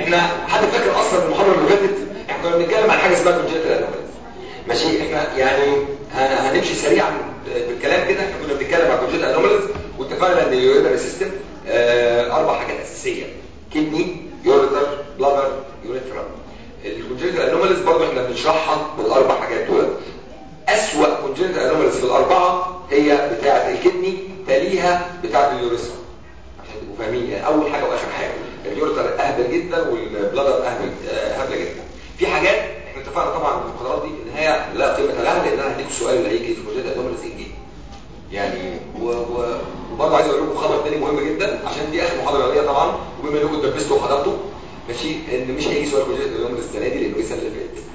احنا حد فاكر اصلا المحاضره اللي فاتت احنا كنا بنتكلم عن حاجه اسمها كونجنتال انوماليز ماشي احنا يعني ه- هنمشي سريعا بالكلام كده احنا كنا بنتكلم عن كونجنتال انوماليز واتفقنا ان اليورينري سيستم اربع حاجات اساسيه كدني يوريتر بلادر يوريثرا الكونجنتال انوماليز برضه احنا بنشرحها بالاربع حاجات دول اسوأ كونجنتال انوماليز في الاربعه هي بتاعه الكدني تليها بتاعه اليوريثرا عشان تبقوا فاهمين يعني اول حاجه واخر حاجه اليوريتر اهبل جدا والبلادر اهبل آه، هبله جدا في حاجات احنا اتفقنا طبعا في المحاضرات دي ان هي لا قيمه لها لان انا هديك السؤال اللي هيجي في كونجنتال انوماليز ايه يعني و... و... وبرضه عايز اقول لكم خبر تاني مهم جدا عشان دي اخر محاضره ليا طبعا وبما انكم دبستوا وحضرتوا ماشي ان مش هيجي سؤال كونجنتال انوماليز السنه دي لانه السنه اللي فاتت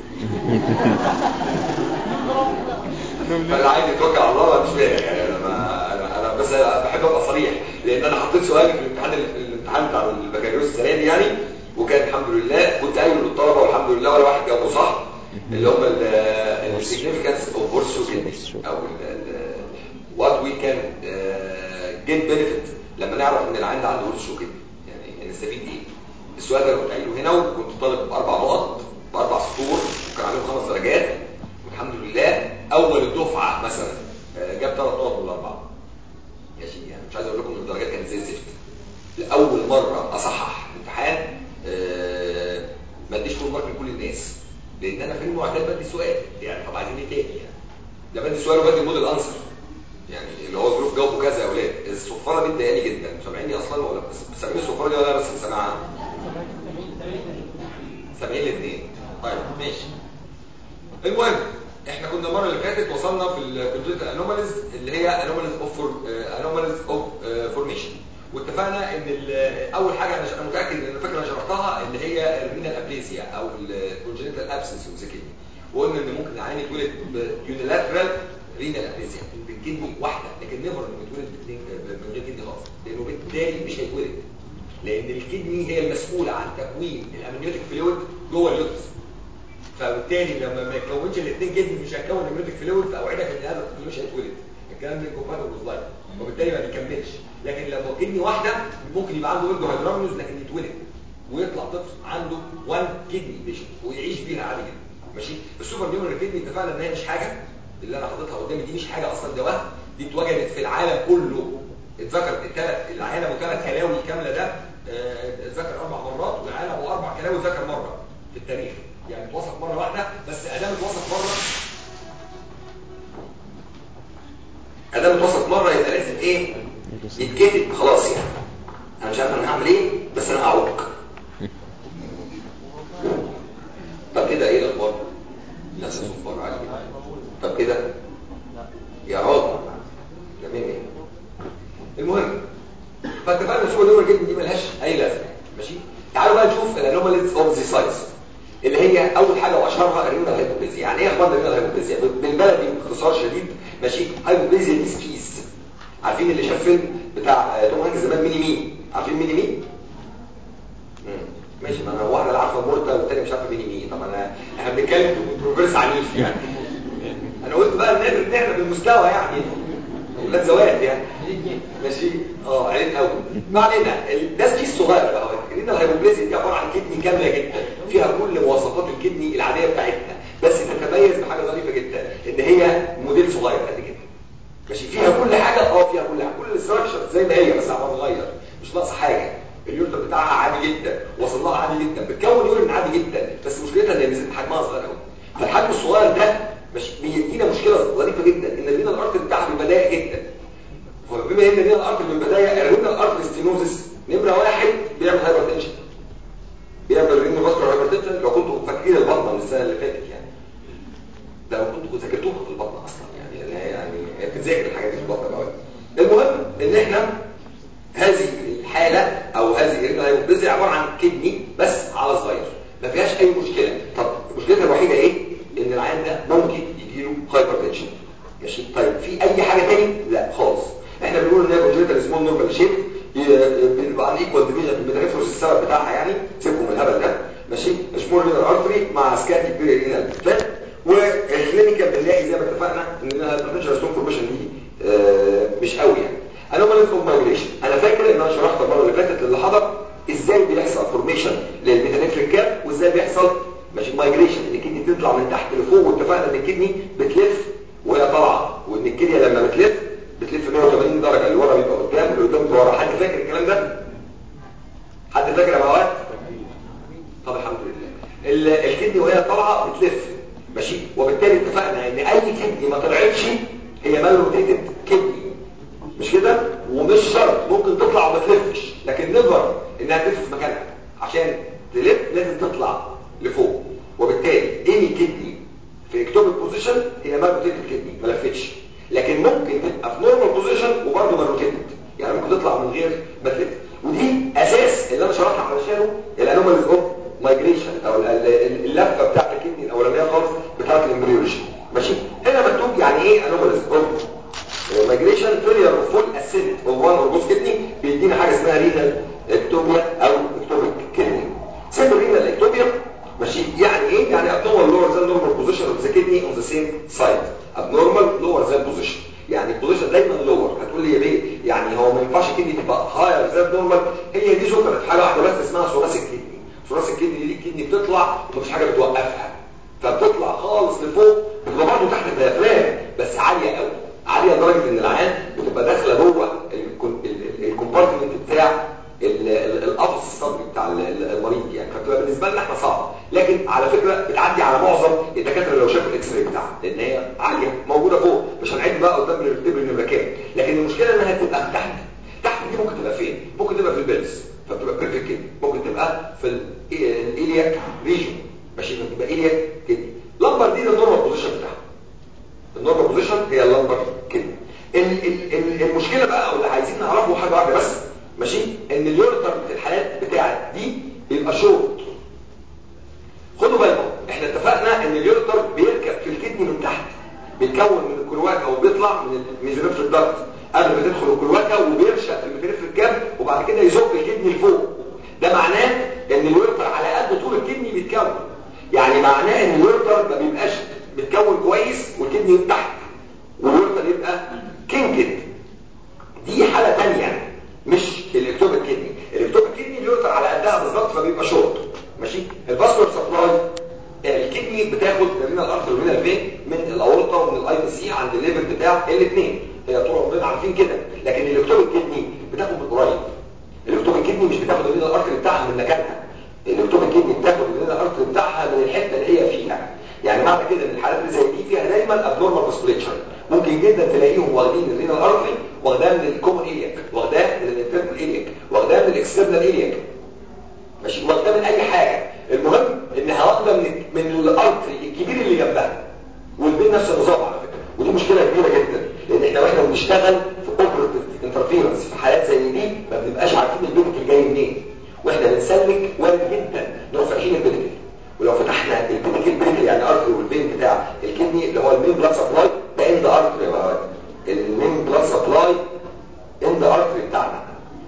فاللي عايز يتوكل على الله أنا مش فاهم يعني انا ما انا انا بس بحب ابقى صريح لان انا حطيت سؤال في الامتحان الامتحان بتاع البكالوريوس السنه دي يعني وكان الحمد لله كنت قايل للطلبه والحمد لله ولا واحد جاوبه صح اللي هم السيجنيفيكانس اوف فورس او وات وي كان جيت بنفيت لما نعرف ان العيان ده عنده هورس شوكينج يعني نستفيد ايه السؤال ده كنت قايله هنا وكنت طالب باربع نقط باربع سطور وكان عليهم خمس درجات والحمد لله اول الدفعه مثلا آه، جاب ثلاث نقط من الاربعه ماشي يعني مش عايز اقول لكم ان الدرجات كانت زي الزفت لاول مره اصحح امتحان آه، ما اديش فول مارك لكل الناس لان انا في المعتاد بدي سؤال يعني طب عايزين ايه تاني يعني ده بدي سؤال وبدي موديل انسر يعني اللي هو جروب جاوبوا كذا يا اولاد الصفاره دي مضايقاني جدا سامعيني اصلا ولا بس سامعين الصفاره دي ولا أنا بس سامعها سامعين الاثنين طيب ماشي المهم احنا كنا المره اللي فاتت وصلنا في الكونجنتال انوماليز اللي هي انوماليز اوف انوماليز اوف فورميشن واتفقنا ان ال- اول حاجه انا ش- أنا متاكد ان انا فاكر انا شرحتها اللي هي الرينال ابليزيا او الكونجنتال ابسنس اوف ذا كدني وقلنا ان ممكن العيان يتولد بيونيلاترال رينال ابليزيا بالكدني واحده لكن نيفر انه يتولد باتنين- من غير كدني خالص لانه بالتالي مش هيتولد لان الكدني هي المسؤوله عن تكوين الامنيوتيك فلويد جوه اليوترس فبالتالي لما ما يكونش الاثنين جدي مش هيكون الامنيوتيك فلويد فاوعدك ان هذا الطفل مش هيتولد الكلام ده كومباتبل ويز لايف وبالتالي ما بيكملش لكن لو كدني واحده ممكن يبقى عنده ويندو هيدرامنوس لكن يتولد ويطلع طفل عنده 1 كدني بيشن ويعيش بيها عادي جدا ماشي السوبر نيومرال كدني اتفقنا ان هي مش حاجه اللي انا حاططها قدامي دي مش حاجه اصلا ده وهم دي اتوجدت في العالم كله اتذكر الثلاث العالم وثلاث كلاوي كامله ده آه، اتذكر اربع مرات والعالم واربع كلاوي اتذكر مره في التاريخ يعني اتوصف مره واحده بس ادام اتوصف مره ادام اتوصف مره يبقى لازم ايه يتكتب خلاص يعني انا مش عارف انا هعمل ايه بس انا هعوق طب كده ايه الاخبار نفس الاخبار عادي طب كده يا راجل ده مني المهم فاتفقنا نشوف النمر جدا دي ملهاش اي لازمه ماشي تعالوا بقى نشوف الانوماليز اوف ذا سايز اللي هي اول حاجه واشهرها الرينال هايبوبليزيا يعني ايه يا اخوانا الرينال هايبوبليزيا بالبلدي باختصار شديد ماشي هايبوبليزيا دي سبيس عارفين اللي شاف فيلم بتاع آه، توم هانكس زمان ميني مين عارفين ميني مين مم. ماشي ما انا واحده لا عارفه مورتا والتاني مش عارفه ميني مين طب انا احنا بنتكلم في كونتروفيرس عنيف يعني انا قلت بقى نقدر نعمل بالمستوى يعني ولاد زواج يعني ماشي اه عيب قوي ما علينا ال- ده سكيس صغير بقى الرينال هايبوبليزيا دي عباره عن كدني كامله جدا فيها كل مواصفات الكدني العاديه بتاعتنا بس تتميز بحاجه ظريفه جدا ان هي موديل صغير قد كده ماشي فيها كل حاجه اه فيها كل حاجه كل الاستراكشر زي ما هي بس عمال تغير مش ناقصه حاجه اليورتر بتاعها عادي جدا وصل لها عادي جدا بتكون يورين عادي جدا بس مشكلتها ان ميزان حجمها صغير قوي فالحجم الصغير ده مش بيدينا مشكله ظريفه جدا ان الرينا الارتر بتاعها بيبقى ضيق جدا فبما ان الرينا الارتر بيبقى ضيق الرينا الارتر ستينوزس نمره واحد بيعمل هايبرتنشن بيعمل رينا فاسكولار هايبرتنشن لو كنتوا فاكرين البطنه من السنه اللي فاتت يعني ده لو كنتوا ذاكرتوها في البطنه اصلا يعني يعني هي بتذاكر الحاجات دي في البطنه قوي المهم ان احنا هذه الحالة او هذه الرينال هايبوبليزيا عبارة عن كدني بس على صغير ما فيهاش اي مشكلة طب مشكلتها الوحيدة ايه ان العيان ده ممكن يجيله هايبرتنشن ماشي طيب في اي حاجة تاني لا خالص احنا بنقول ان هي كونجنتال سمول نورمال شيب بيبقى عن ايكوال ديفيجن في الميتافيروس السبب بتاعها يعني سيبكم من الهبل ده ماشي سمول رينال ارتري مع سكانتي بيري رينال فات والكلينيكال بنلاقي زي ما اتفقنا ان الهايبرتنشن ستون فورميشن دي آه، مش قوي يعني انوماليز اوف مايجريشن انا فاكر ان انا شرحت المره اللي فاتت للي حضر ازاي بيحصل فورميشن للميتانيفريك كاب وازاي بيحصل ماشي مايجريشن ان الكدني تطلع من تحت لفوق واتفقنا ان الكدني بتلف وهي طالعه وان الكليه لما بتلف بتلف 180 درجه اللي ورا بيبقى قدام واللي قدام ورا حد فاكر الكلام ده حد فاكر يا مواد طب الحمد لله الكدني وهي طالعه بتلف ماشي وبالتالي اتفقنا ان اي كدني ما طلعتش هي مال روتيتد كدني مش كده ومش شرط ممكن تطلع وما تلفش لكن نظر انها تلف في مكانها عشان تلف لازم تطلع لفوق وبالتالي اني كدني في اكتوبيك بوزيشن هي مال روتيتد كدني ما لفتش لكن ممكن تبقى في نورمال بوزيشن وبرضه مال روتيتد يعني ممكن تطلع من غير ما تلف ودي اساس اللي انا شرحها علشانه الانوماليز اوف مايجريشن او اللفه بتاعت الكدني الاولانيه خالص بتاعت الامبريولوجي ماشي هنا مكتوب يعني ايه انوماليز اوف مايجريشن فيلير اوف فول اسيد اوف وان اورجوس كدني بيدينا حاجه اسمها رينال اكتوبيا او اكتوبيك كدني سيمبل رينال اكتوبيا ماشي يعني ايه يعني abnormal lower than normal position of the kidney on the same side abnormal lower than position يعني البوزيشن دايما لور هتقول لي يا بيه يعني هو ما ينفعش الكدني تبقى هاير ذان نورمال هي دي ذكرت حاجه واحده بس اسمها ثوراسيك كدني ثوراسيك كدني دي الكدني بتطلع ومفيش حاجه بتوقفها فبتطلع خالص لفوق بتبقى برضه تحت الديافرام بس عاليه قوي عاليه لدرجه ان العيان بتبقى داخله جوه الكومبارتمنت بتاع القفص الصدري بتاع المريض يعني فبتبقى بالنسبه لنا احنا صعبه لكن على فكره بتعدي على معظم الدكاتره لو شافوا الاكس راي بتاعها لان هي عاليه موجوده فوق مش هنعد بقى قدام الريتبر نمره كام لكن المشكله انها تبقى تحت تحت دي ممكن تبقى فين ممكن تبقى في البلس فبتبقى بيرفكت كده ممكن تبقى في الايلياك ريجن ماشي تبقى ايلياك كده لمبر دي ده النورمال بوزيشن بتاعها النورمال بوزيشن هي اللمبر كده المشكله بقى او اللي عايزين نعرفه حاجه واحده بس ماشي ان اليورتر في الحالات بتاعت دي بيبقى شورت خدوا بالكم احنا اتفقنا ان اليورتر بيركب في الكدني من تحت بيتكون من الكلواكا وبيطلع من الميزونيفريك داكت قبل ما تدخل الكلواكا وبيرشق في الميزونيفريك كاب وبعد كده يزق الكدني لفوق ده معناه ان اليورتر على قد طول الكدني بيتكون يعني معناه ان اليورتر ما بيبقاش متكون كويس والكدني تحت واليورتر يبقى كينكد دي حاله ثانيه مش الاكتوب الكدني الاكتوب الكدني اليورتر على قدها بالظبط فبيبقى شورت ماشي الفاسكولار سبلاي الكدني بتاخد من الارتر ومن الفين من الاورطه ومن الاي بي سي عند الليفل بتاع الاثنين هي طول عمرنا عارفين كده لكن الاكتوب الكدني بتاخد من قريب الاكتوب الكدني مش بتاخد من الارتر بتاعها من مكانها الاكتوب الكدني بتاخد من الارتر بتاعها من الحته اللي هي فيها يعني معنى كده ان الحالات اللي زي دي فيها دايما ابنورمال فاسكوليتشر ممكن جدا تلاقيهم واخدين الرينال ارتري واخداه من الكومون ايلياك واخداه من الانترنال ايلياك واخداه من الاكسترنال ايلياك ماشي واخداه من اي حاجه المهم انها واخده من من الارتري الكبير اللي جنبها والبين نفس النظام على فكره ودي مشكله كبيره جدا لان احنا واحنا بنشتغل في اوبرتيف انترفيرنس في حالات زي دي ما بنبقاش عارفين البيتكل جاي منين واحنا بنسلك وارد جدا نروح فاتحين البيتكل ولو فتحنا البيتكل البيتكل يعني ارتري والبين بتاع الكدني اللي هو المين بلاد سبلاي ده اند ارتري يا مواد المين بلاد سبلاي اند ارتري بتاعنا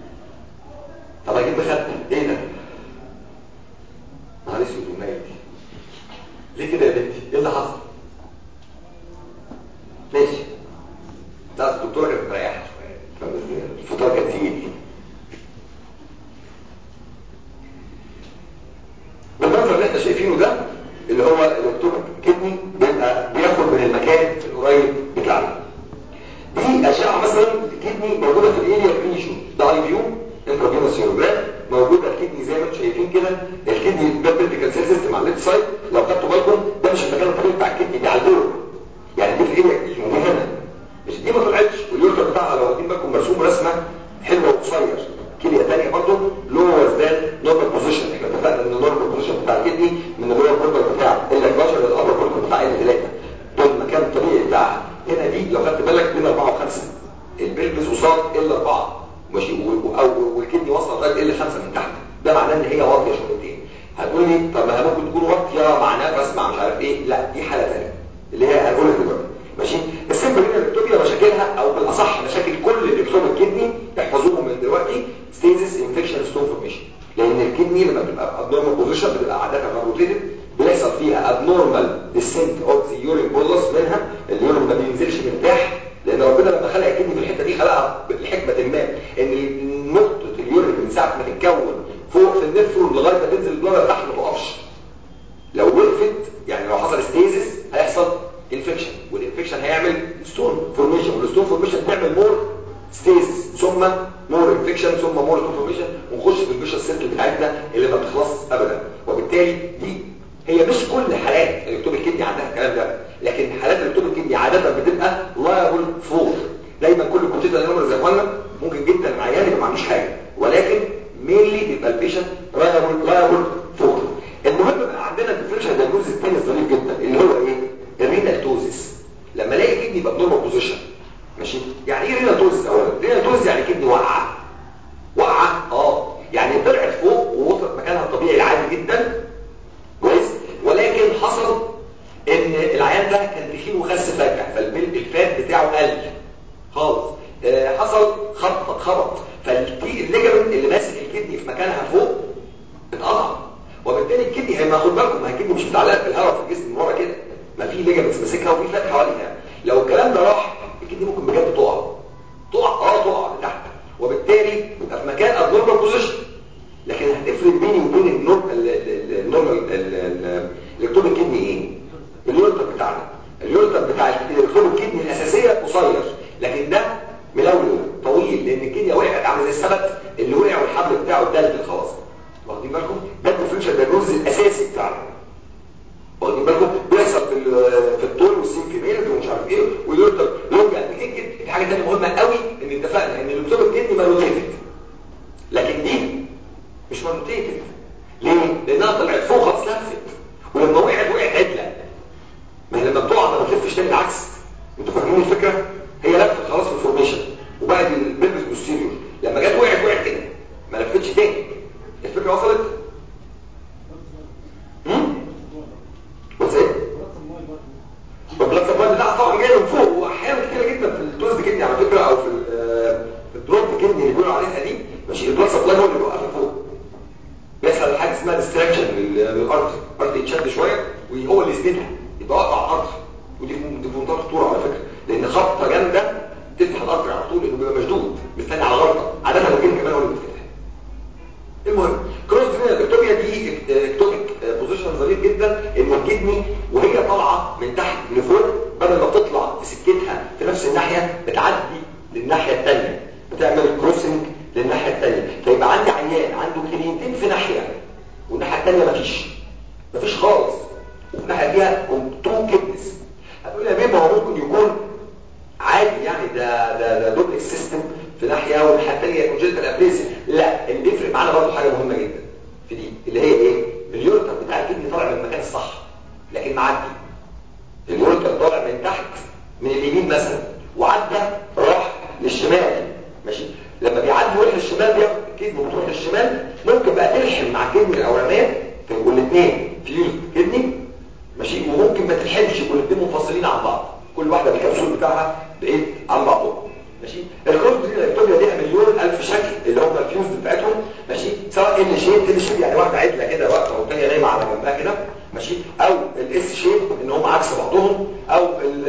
طب اجيب بخد ايه ده معلش وميت ليه كده يا بنتي ايه اللي حصل ماشي لا الدكتوره كانت مريحه شويه الفطار كان تقيل بالمنظر اللي احنا شايفينه ده اللي هو الالكترون كدني بيبقى بياخد من المكان القريب بتاعنا دي اشعه مثلا الكدني موجوده في الايليا ريجون ده اي فيو انترافينوس سيروجرام موجوده الكدني زي ما انتم شايفين كده الكدني ده فيرتيكال سيل سيستم على الليفت سايد لو خدتوا بالكم ده مش المكان الطبيعي بتاع الكدني ده على الدور يعني دي في الايليا ريجون دي هنا مش دي ما طلعتش واليورتر بتاعها لو واخدين بالكم مرسوم رسمه حلوه وقصير كليه ثانيه برضه لور ذان نورمال بوزيشن احنا اتفقنا ان النورمال بوزيشن بتاع الكدني من اللور بورتال بتاع ال 11 للابر بورتال بتاع ال 3 دول المكان الطبيعي بتاعها هنا دي لو خدت بالك بين 4 و5 البلبس قصاد ال 4 ماشي او والكدني واصله لغايه ال 5 من تحت ده معناه ان هي واطيه شويتين هتقول لي طب ما هي ممكن تكون واطيه مع نفس مع مش عارف ايه لا دي حاله ثانيه اللي هي هقولها دلوقتي ماشي السيمبل هنا الاكتوبيا مشاكلها او بالاصح مشاكل كل الاكتوب الكدني احفظوهم من دلوقتي ستيزس انفكشن ستون فورميشن لان الكدني لما بتبقى ابنورمال بوزيشن بتبقى عاده روتيتد بيحصل فيها ابنورمال ديسنت اوف ذا يورين بولس منها اليورين ما بينزلش مرتاح لان ربنا لما خلق الكدني في الحته دي خلقها لحكمه ما ان نقطه اليورين من ساعه ما تتكون فوق في النفرون لغايه ما تنزل البلاد تحت ما تقفش لو وقفت يعني لو حصل ستيزس هيحصل انفكشن والانفكشن هيعمل ستون فورميشن والستون فورميشن تعمل مور ستيزس ثم مور انفكشن ثم مور ستون فورميشن ونخش في الفيشن سيركل بتاعتنا اللي ما بتخلص ابدا وبالتالي دي هي مش كل حالات الاكتوب الكدني عندها الكلام ده لكن حالات الاكتوب الكدني عاده بتبقى لايبل فور دايما كل كونتيتا نمبر زي اخوانا ممكن جدا العيان يبقى ما عندوش حاجه ولكن مينلي بيبقى البيشنت لايبل لايبل فور المهم بقى عندنا الديفرنشال دايجنوز الثاني الظريف جدا اللي هو ايه الرينالتوزيس لما الاقي كدني بابنورمال بوزيشن ماشي يعني ايه رينالتوزيس اولا رينالتوزيس يعني كدني واقعه واقعه اه يعني طلعت فوق ووصلت مكانها الطبيعي العادي جدا كويس ولكن حصل ان العيان ده كان تخين وخس فجاه فالفات بتاعه قل خالص آه حصل خبط خبط فالليجمنت اللي ماسك الكدني في مكانها فوق اتقطع وبالتالي الكدني هي ما خد بالكم ما هي الكدني مش متعلقه في الهواء في الجسم من ورا كده ما في ليجمنتس ماسكها وفي فات حواليها لو الكلام ده راح الكدني ممكن بجد تقع تقع اه تقع لتحت وبالتالي يبقى في مكان ابنورمال بوزيشن لكن هتفرق بيني وبين النورمال النورمال الاكتوب الكدني ايه اليورتر بتاعنا اليورتر بتاع الاكتوب الكدني الاساسيه قصير لكن ده ملولو طويل لان الكدنيه وقعت عامل زي السبت اللي وقع والحبل بتاعه اتدلدل خلاص واخدين بالكم ده الديفرنشال دايجنوز الاساسي بتاعنا واخدين بالكم بيحصل في في الطول والسين في ميل ومش عارف ايه واليورتر لونج اند في حاجه ثانيه مهمه قوي ان اتفقنا ان الاكتوب الكدني مالوتيتد لكن دي مش مالوتيتد ليه؟ لانها طلعت فوق خلاص لفت ولما وقعت وقعت عدله ما هي لما بتقع ما بتلفش تاني العكس انتوا فاهمين الفكره؟ هي لفت خلاص في الفورميشن وبقت البلبس بوستيريور لما جت وقعت وقعت كده ما لفتش تاني الفكره وصلت؟ امم؟ بص ايه؟ البلاد سبلاي بتاعها طبعا جاي من فوق واحيانا كتير جدا في التوز كدني على فكره او في في الدروب كدني اللي بيقولوا عليه القديم ماشي البلاد سبلاي هو اللي بيوقف فوق بيحصل حاجه اسمها ديستراكشن للارض الارض يتشد شويه وهو اللي يسندها يبقى واقع على الارض ودي دي في منطقه خطوره على فكره لان خبطه جامده تفتح الارض على طول لانه بيبقى مشدود مستني على غلطه عاده الرجل كمان هو اللي بيفتح المهم كروس اكتوبيا دي اكتوبيك بوزيشن ظريف جدا ان الكدني وهي طالعه من تحت لفوق بدل ما تطلع في سكتها في نفس الناحيه بتعدي للناحيه الثانيه بتعمل كروسنج للناحيه الثانيه فيبقى عندي عيان عنده كلينتين في ناحيه والناحيه الثانيه مفيش مفيش خالص وفي ناحيه فيها تو كدنس هتقول يا بيه ما هو ممكن يكون عادي يعني ده ده ده دوبلكس سيستم في ناحيه والناحيه الثانيه كونجنتال ابريزيا لا اللي بيفرق معانا برضه حاجه مهمه جدا في دي اللي هي ايه اليورتر بتاع الكدني طالع من المكان الصح لكن معدي اليورتر طالع من تحت من اليمين مثلا وعدى راح للشمال ماشي لما بيعدي يروح للشمال بياخد الكدني بتروح للشمال ممكن بقى تلحم مع الكدني الاولانيه فيبقوا الاثنين فيوز كدني ماشي وممكن ما تلحمش يبقوا الاثنين منفصلين عن بعض كل واحده بالكبسول بتاعها بعيد عن بعضهم ماشي الكروس دي الاكتوبيا ليها مليون الف شكل اللي هم الفيوز بتاعتهم ماشي سواء ال شيب ال شيب يعني واحده عدله كده واقفه والثانيه نايمه على جنبها كده ماشي او الاس شيب ان هم عكس بعضهم او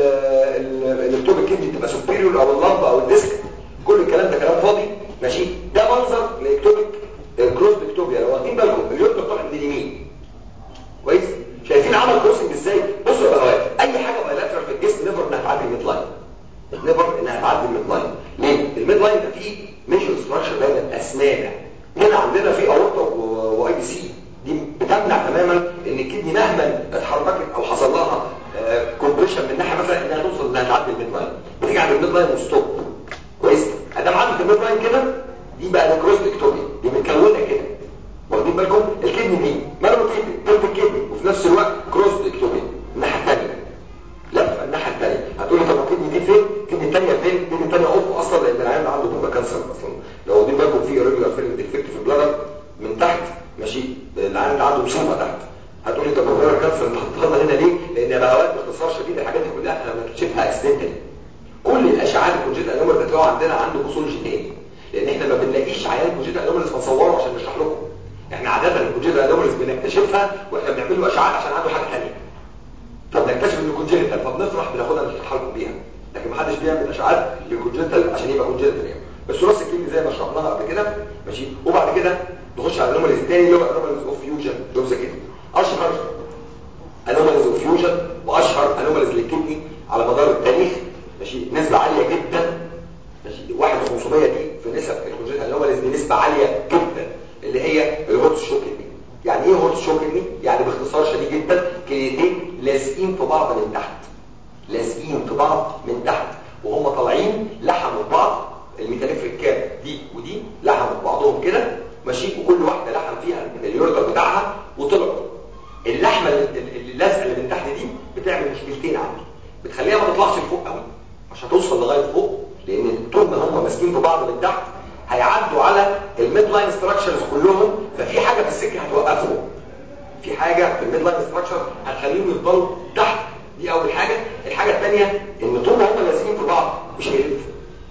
الاكتوب الكدني بتبقى سوبيريور او اللمبه او الديسك كل الكلام ده كلام فاضي ماشي ده منظر لاكتوبيك الكروس اكتوبيا لو واخدين بالكم اليورتر طالع من اليمين كويس شايفين عمل كروسنج ازاي بصوا يا بهوات اي حاجه بايلاترال في الجسم نيفر انها تعدي الميد لاين نيفر انها تعدي الميد لاين ليه الميد لاين ده فيه ميجر ستراكشر بين الاسنان هنا عندنا في اورطه واي بي سي دي بتمنع تماما ان الكدني مهما اتحركت او حصل لها كومبريشن من ناحيه مثلا انها توصل انها تعدي الميد لاين بتيجي عند الميد لاين وستوب كويس ادام عدت الميد لاين كده دي بقى نكروز اكتوبي دي متكونه كده واخدين بالكم الكدني دي مالوتيد تلت الكدني وفي نفس الوقت كروس اكتوبي الناحيه الثانيه لفه الناحيه الثانيه هتقول لي طب الكدني دي فين الكدني الثانيه فين الكدني الثانيه اوف اصلا لان العيان عنده بوبا كانسر اصلا لو واخدين بالكم في ريجولار فيلم ديفكت في البلادر من تحت ماشي العيان عنده مصيبه تحت هتقول لي طب الريجولار كانسر انت حطيتها هنا ليه لان بهوات باختصار شديد الحاجات دي كلها احنا بنكتشفها اكسيدنتالي كل الاشعاعات الكونجيتا انومر بتلاقوها عندنا عنده اصول جينيه لان احنا ما بنلاقيش عيان كونجيتا انومرز بنصوره عشان نشرح لكم احنا عاده الكونجيتا انومرز بنكتشفها واحنا بنعمل له اشعاعات عشان عنده حاجه ثانيه فبنكتشف انه كونجيتال فبنفرح بناخدها نشرحها لكم بيها لكن ما حدش بيعمل اشعاعات للكونجيتال عشان يبقى كونجيتال يعني بس راس الكلمه زي ما شرحناها قبل كده ماشي وبعد كده نخش على الانوماليز الثاني اللي هو انوماليز اوف فيوجن لوب ذا كدني اشهر انوماليز اوف فيوجن واشهر انوماليز للكدني على مدار التاريخ ماشي نسبه عاليه جدا ماشي 1 500 دي في نسب الكونجنتال انوماليز دي نسبه عاليه جدا اللي هي الهوت شوك كدني يعني ايه هوت شوك كدني يعني باختصار شديد جدا كليتين لازقين في بعض من تحت لازقين في بعض من تحت وهم طالعين لحموا بعض الميتاليفريك كاب دي ودي لحموا بعضهم كده ماشي وكل واحده لحم فيها اليورتر بتاعها وطلعوا اللحمه اللي لازقه اللي من تحت دي بتعمل مشكلتين عندي بتخليها ما تطلعش لفوق قوي مش هتوصل لغايه فوق لان طول ما هم ماسكين في بعض من تحت هيعدوا على الميد لاين ستراكشرز كلهم ففي حاجه في السكه هتوقفهم في حاجه في الميد لاين ستراكشر هتخليهم يفضلوا تحت دي اول حاجه الحاجه الثانيه ان طول ما هم لازقين في بعض مش هيلفوا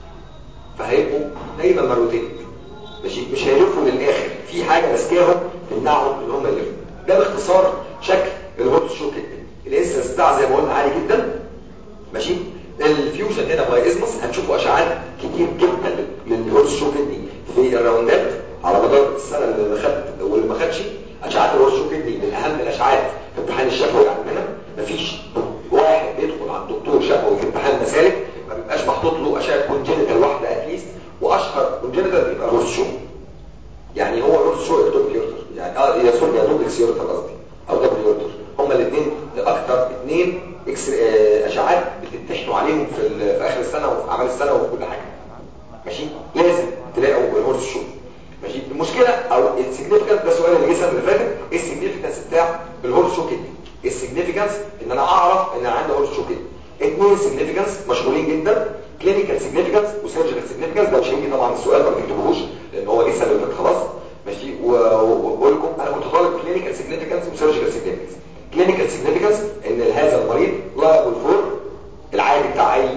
فهيبقوا دايما مرتين ماشي مش هيلفوا للاخر في حاجه ماسكاهم تمنعهم ان هم يلفوا ده باختصار شكل الهوت شوك الانسنس بتاعه زي ما قلنا عالي جدا ماشي الفيوجن هنا باي ازمس هنشوفوا اشعاعات كتير جدا للهوت شوك دي في الراوندات على مدار السنه اللي خدت واللي ما خدش اشعاعات الهوت شوك دي من اهم الاشعاعات في امتحان الشفوي عندنا مفيش واحد بيدخل عند دكتور شفوي في امتحان مسالك ما بيبقاش محطوط له اشعه كونجنتال واحده اتليست واشهر كونجنتال بيبقى هوت شوك يعني هو هوت شوك اكتوبيك يورتر يعني اه يا سوري يا دوبلكس يورتر قصدي او دبل يورتر هما الاثنين اكتر اثنين اكس اشعاعات بتمتحنوا عليهم في, في اخر السنه وفي اعمال السنه وفي كل حاجه ماشي لازم تلاقوا الهورس شو ماشي المشكله او السيجنيفيكانس ده السؤال اللي جه السنه اللي فاتت ايه السيجنيفيكانس بتاع الهورس شو كده السيجنيفيكانس ان انا اعرف ان انا عندي هورس شو كده اثنين سيجنيفيكانس مشهورين جدا كلينيكال سيجنيفيكانس وسيرجيكال سيجنيفيكانس ده مش هيجي طبعا السؤال ما تكتبوهوش لان هو لسه اللي فات خلاص ماشي وبقول لكم انا كنت طالب كلينيكال سيجنيفيكانس وسيرجيكال سيجنيفيكانس كلينيكال سيجنيفيكانس ان هذا المريض لايبل فور العادي بتاع اي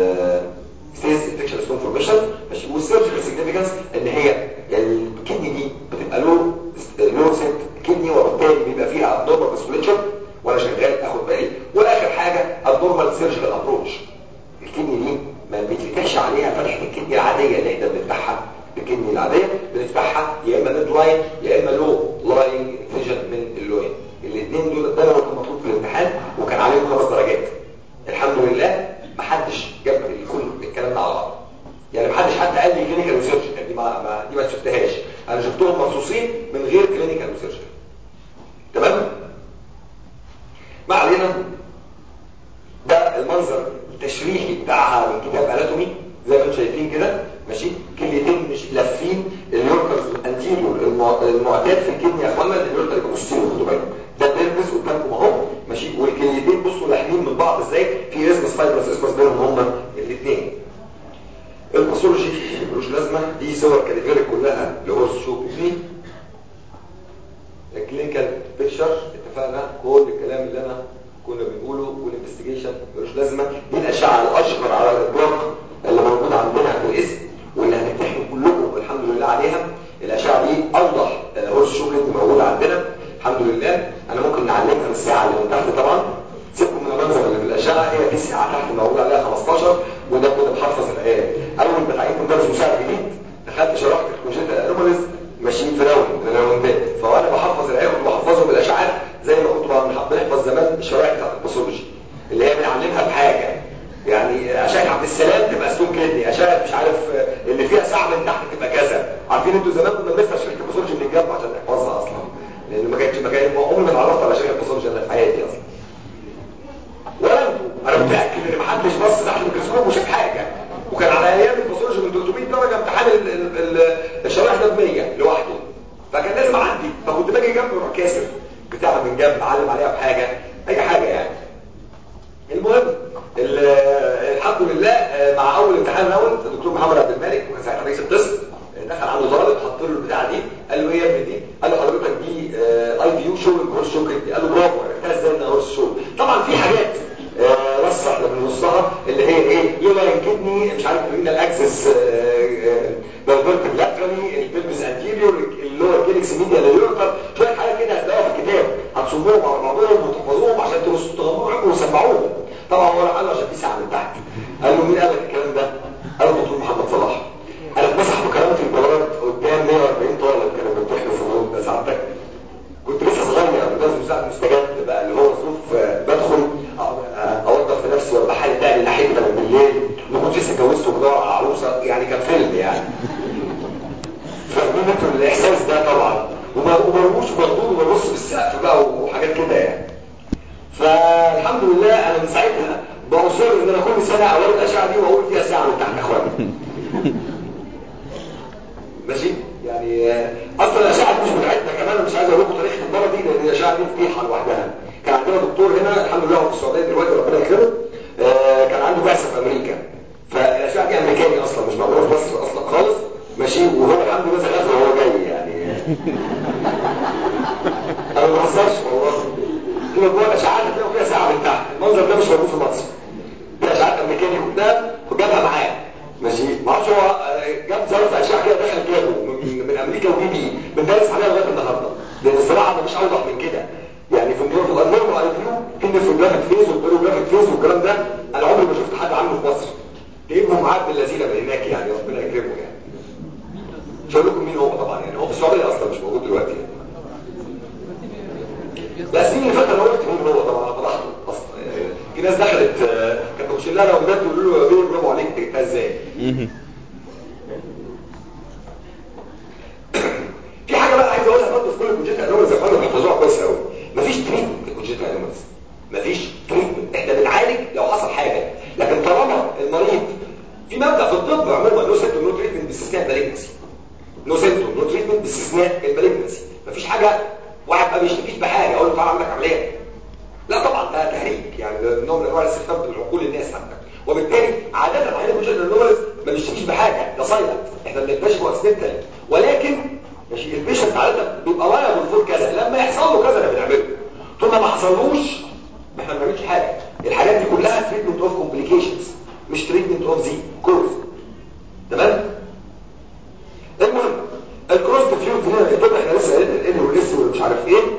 ستيز انفكشن ستون فورميشن ماشي والسيرجيكال سيجنيفيكانس ان هي الكدني دي بتبقى له له ست كدني وبالتالي بيبقى فيها ابنورمال فاسكوليتشر وانا شغال اخد بالي واخر حاجه ابنورمال سيرجيكال ابروتش الكدني دي ما بيتفتحش عليها فتحه الكدني العاديه اللي احنا بنفتحها الكدني العاديه بنفتحها يا اما ميد لاين يا اما لو لاين فيجن من اللوين الاثنين دول ده كان مطلوب في الامتحان وكان عليهم خمس درجات الحمد لله ما حدش جاب كل الكلام ده على بعض يعني ما حدش حتى قال لي كلينيكال وسيرجيكال دي ما, ما دي ما شفتهاش انا شفتهم مخصوصين من غير كلينيكال وسيرجيكال تمام ما علينا ده المنظر التشريحي بتاعها من كتاب اناتومي زي ما انتم شايفين كده ماشي كليتين مش لافين اليوركرز الانتيريور المعتاد في الكدني يا اخوانا اليوركر يبقى بوستيريور خدوا بالكم ده النيرفس قدامكم اهو ماشي والكليتين بصوا لاحمين من بعض ازاي في اسمس فايبرس اسمس بينهم هما الاثنين الباثولوجي ملوش لازمه دي صور كاليفيريك كلها اللي هو الشوك دي الكلينيكال بيكتشر اتفقنا كل الكلام اللي انا كنا بنقوله والانفستيجيشن ملوش لازمه دي الاشعه الاشهر على الاطلاق اللي موجوده عندنا في الاسم واللي هنمتحن كلكم الحمد لله عليها الاشعه دي اوضح هورس شوك اللي موجوده عندنا الحمد لله انا ممكن نعلمها من الساعه اللي من تحت طبعا سيبكم من المنظر اللي في الاشعه هي في ساعه تحت موجود عليها 15 وده كنا بحفظ العيال اول ما تعينت مدرس مساعد جديد دخلت شرحت الكونجنتال انوماليز ماشيين في راوند راوندات فانا بحفظ العيال كنت بحفظهم بالاشعاعات زي ما كنت بنحفظ زمان الشرائح بتاعت الباثولوجي اللي هي بنعلمها بحاجه يعني اشعه عبد السلام تبقى ستون كدني اشعه مش عارف اللي فيها ساعه من تحت تبقى كذا عارفين انتوا زمان كنا بنفتح شركه باثولوجي من الجنب عشان نحفظها اصلا لان ما كانتش ما كانت عمري ما اتعرفت على شركه باثولوجي الا في حياتي اصلا ولا انتوا انا متاكد ان ما حدش بص تحت الميكروسكوب وشاف حاجه وكان على ايام الباثولوجي من 300 درجه امتحان الشرايح ده ب 100 لوحده فكان لازم اعدي فكنت باجي جنب اروح كاسر بتاع من جنب اعلم عليها بحاجه اي حاجه يعني المهم الحمد لله مع اول امتحان راوند الدكتور محمد عبد الملك وكان ساعتها رئيس القسم دخل عنده طالب حط له البتاعه دي قال له ايه يا ابني دي قال له حضرتك دي اي فيو شو هورس شو قال له برافو عرفتها ازاي انها هورس شو طبعا في حاجات نص احنا بننصها اللي هي ايه لولا كدني مش عارف مين الاكسس بالفيرت لاترالي البلبس انتيريور اللور كيلكس ميديا لليورتر شويه حاجات كده هتلاقوها في الكتاب هتصموهم على بعضهم وتحفظوهم عشان تغمضوا عينكم وتسمعوهم طبعا هو قال له عشان في ساعه من تحت قال له مين قال لك الكلام ده قال له دكتور محمد صلاح انا اتمسح بكرامه البلد قدام 140 طالب كانوا بيمتحنوا المستجد بقى اللي هو ظروف آه، بدخل آه، اوظف في نفسي وابقى حالي تاني لحد من بالليل ما كنتش لسه اتجوزت وبدور على عروسه يعني كان فيلم يعني فاهمين انتوا الاحساس ده طبعا وما- ومرموش مردود وببص في السقف بقى وحاجات كده يعني فالحمد لله انا من ساعتها باصر ان انا كل سنه اوري الاشعه دي واقول فيها ساعه من تحت اخواني ماشي يعني آه، اصلا الاشعه دي مش بتاعتنا كمان انا مش عايز اقول لكم تاريخ المره دي لان الاشعه دي فضيحه لوحدها كان عندنا دكتور هنا الحمد لله هو في السعوديه دلوقتي ربنا يكرمه آه، كان عنده بعثه في امريكا فالاشعه دي امريكاني اصلا مش موجوده في مصر اصلا خالص ماشي وهو الحمد لله زغاف وهو جاي يعني انا ما بهزرش والله في مجموعه اشعاعات هتلاقوا فيها ساعه من تحت المنظر ده مش موجود في مصر دي اشعاعات امريكاني قدام وجابها معاه ماشي ما اعرفش هو آه، جاب ظرف اشعه كده دخل جابه من, من امريكا وجي بيه بندرس عليها لغايه النهارده لان الصراحه ما مش اوضح من كده يعني في النور في النورمال اي فيو في النفروجرافيك فيز والبيروجرافيك فيز والكلام ده انا عمري ما شفت حد عامله في مصر جايبهم معاه ابن اللذينه من هناك يعني ربنا يكرمه يعني مش هقول لكم مين هو طبعا يعني هو في السعوديه اصلا مش موجود دلوقتي يعني. لا السنين اللي فاتت انا قلت مين هو طبعا انا فضحته اصلا يعني في ناس دخلت آه، كانت بتخش لها راوندات ويقولوا له يا بيه برافو عليك انت جبتها ازاي في حاجه بقى عايز اقولها برضه في كل البروجكت انوماليز يا اخوانا بيحفظوها كويس قوي مفيش تريتمنت للبروجكت انوماليز مفيش تريتمنت احنا بنعالج لو حصل حاجه لكن طالما المريض في مبدا في الطب عموما نو سيمتوم نو تريتمنت باستثناء المالجنسي نو سيمتوم نو تريتمنت باستثناء المالجنسي مفيش حاجه واحد ما بيشتكيش بحاجه اقول له تعالى اعمل لك عمليه لا طبعا ده تهريج يعني ده نوع من انواع الاستخدام بالعقول الناس حتى وبالتالي عاده عيان البروجكت انوماليز ما بيشتكيش بحاجه ده سايلنت احنا بنكتشفه اكسيدنتال ولكن ماشي البيشنت عاده بيبقى واقع فور كذا لما يحصل له كذا احنا بنعمله طول ما ما حصلوش احنا ما بنعملش حاجه الحاجات دي كلها تريتمنت اوف كومبليكيشنز مش تريتمنت اوف زي كوز تمام المهم الكروس ديفيوز هنا الطب احنا لسه قايلين الان والاس ومش عارف ايه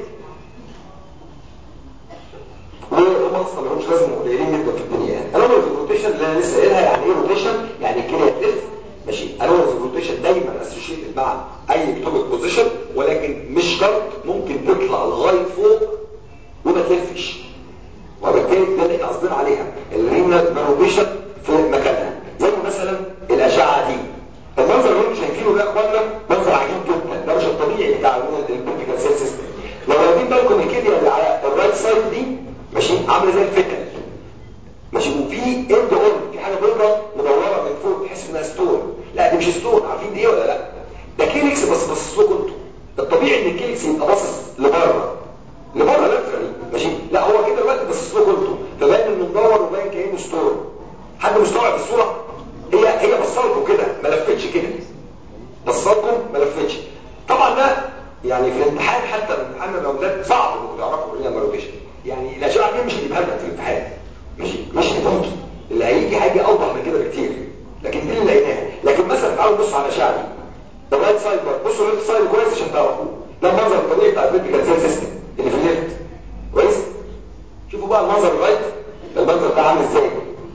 وهم اصلا ما همش لازم قليلين جدا في الدنيا يعني انا في الروتيشن اللي انا لسه قايلها يعني ايه روتيشن يعني الكليه تلف ماشي انا في الروتيشن دايما اسوشيتد مع اي اكتوبيك بوزيشن ولكن مش شرط ممكن تطلع لغايه فوق وما تلفش وبالتالي ده اللي احنا قصدنا عليها الرينال روتيشن في مكانها زي مثلا الاشعه دي المنظر اللي انتم شايفينه ده يا اخوانا منظر عجيب جدا ده مش الطبيعي بتاع البيرفكت سيل سيستم لو واخدين بالكم الكليه اللي على الرايت سايد دي ماشي عامله زي الفكل ماشي وفي اند اون في حاجه بيضاء مدوره من فوق تحس انها ستون لا دي مش ستون عارفين دي ايه ولا لا ده كيليكس بس بص لكم انتوا الطبيعي ان الكيليكس يبقى باصص لبره لبره لاترالي ماشي لا هو كده دلوقتي بص لكم انتوا فباين انه مدور وباين كانه ستون حد مستوعب الصوره هي هي بصلكم كده ما لفتش كده بصلكم ما لفتش طبعا ده يعني في الامتحان حتى الامتحان الراوندات صعب انكم تعرفوا ايه مالوكيشن يعني الاشعه دي مش هتجيبها لنا في الامتحان مش مش هتمكن اللي هيجي هيجي اوضح من كده بكتير لكن دي اللي لقيناها لكن مثلا تعالوا نبص على الاشعه دي الرايت سايد بقى بصوا الليفت سايد كويس عشان تعرفوه ده المنظر الطبيعي بتاع الفيرتيكال سيل سيستم اللي في الليفت كويس شوفوا بقى المنظر الرايت المنظر ده عامل ازاي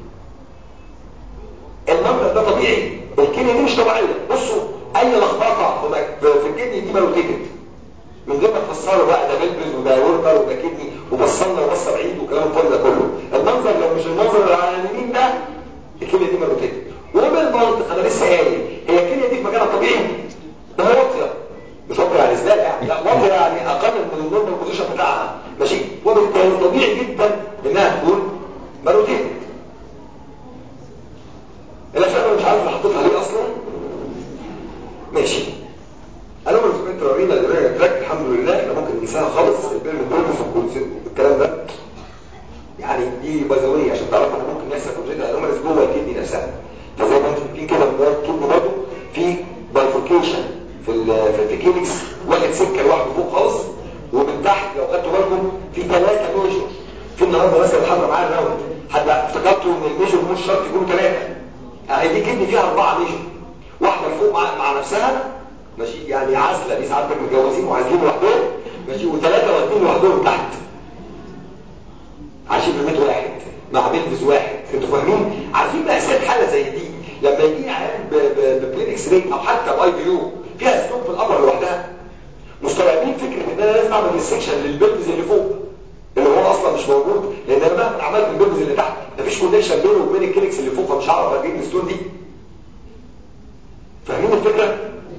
المنظر ده طبيعي الكليه دي مش طبيعيه بصوا اي لخبطه في في الكدني دي مالوتيكت من غير ما تفسروا بقى ده بلبز وده يورتر وده كدني وبصلنا وبصه بعيد والكلام الفاضي ده كله المنظر لو مش المنظر اللي على اليمين ده الكليه دي مالوتيكت وبالمنطق انا لسه قايل هي الكليه دي في مكانها الطبيعي ده واطيه مش واطيه يعني زباله يعني لا واطيه يعني اقل من النورمال بوزيشن بتاعها ماشي وبالتالي طبيعي جدا انها تكون مالوتيكت الاشياء انا مش عارف اللي حطيتها ليه اصلا ماشي انا من سبنت رينا الرينا تراك الحمد لله احنا ممكن ننساها خالص البيرن بيرن والكلام ده يعني دي بازوية عشان تعرفوا ان ممكن يحصل كونجيتا انوماليز جوه الكدني نفسها فزي ما انتم شايفين كده من الكدني برضه في بايفوركيشن في ال في الفيكيلكس واخد سكه لوحده فوق خالص ومن تحت لو خدتوا بالكم في ثلاثه ميجر في النهارده مثلا حضر معايا الراوند حد افتكرتوا ان الميجر مش شرط يكونوا ثلاثه اهي دي كدني فيها اربعه ميجر واحده فوق مع, مع نفسها ماشي يعني عزله دي ساعات متجوزين وعايزين لوحدهم ماشي وثلاثه واثنين لوحدهم تحت عايشين في بيت واحد مع بيلبس واحد انتوا فاهمين عارفين مأساة حاله زي دي لما يجي عيان ببلين اكس راي او حتى باي بي يو فيها سلوك في القمر لوحدها مستوعبين فكره ان انا لازم اعمل السكشن للبلبس اللي فوق اصلا مش موجود لان انا مهما عملت البيلز اللي تحت مفيش كونكشن بينه وبين الكليكس اللي فوق فمش هعرف اجيب الستون دي فاهمين الفكره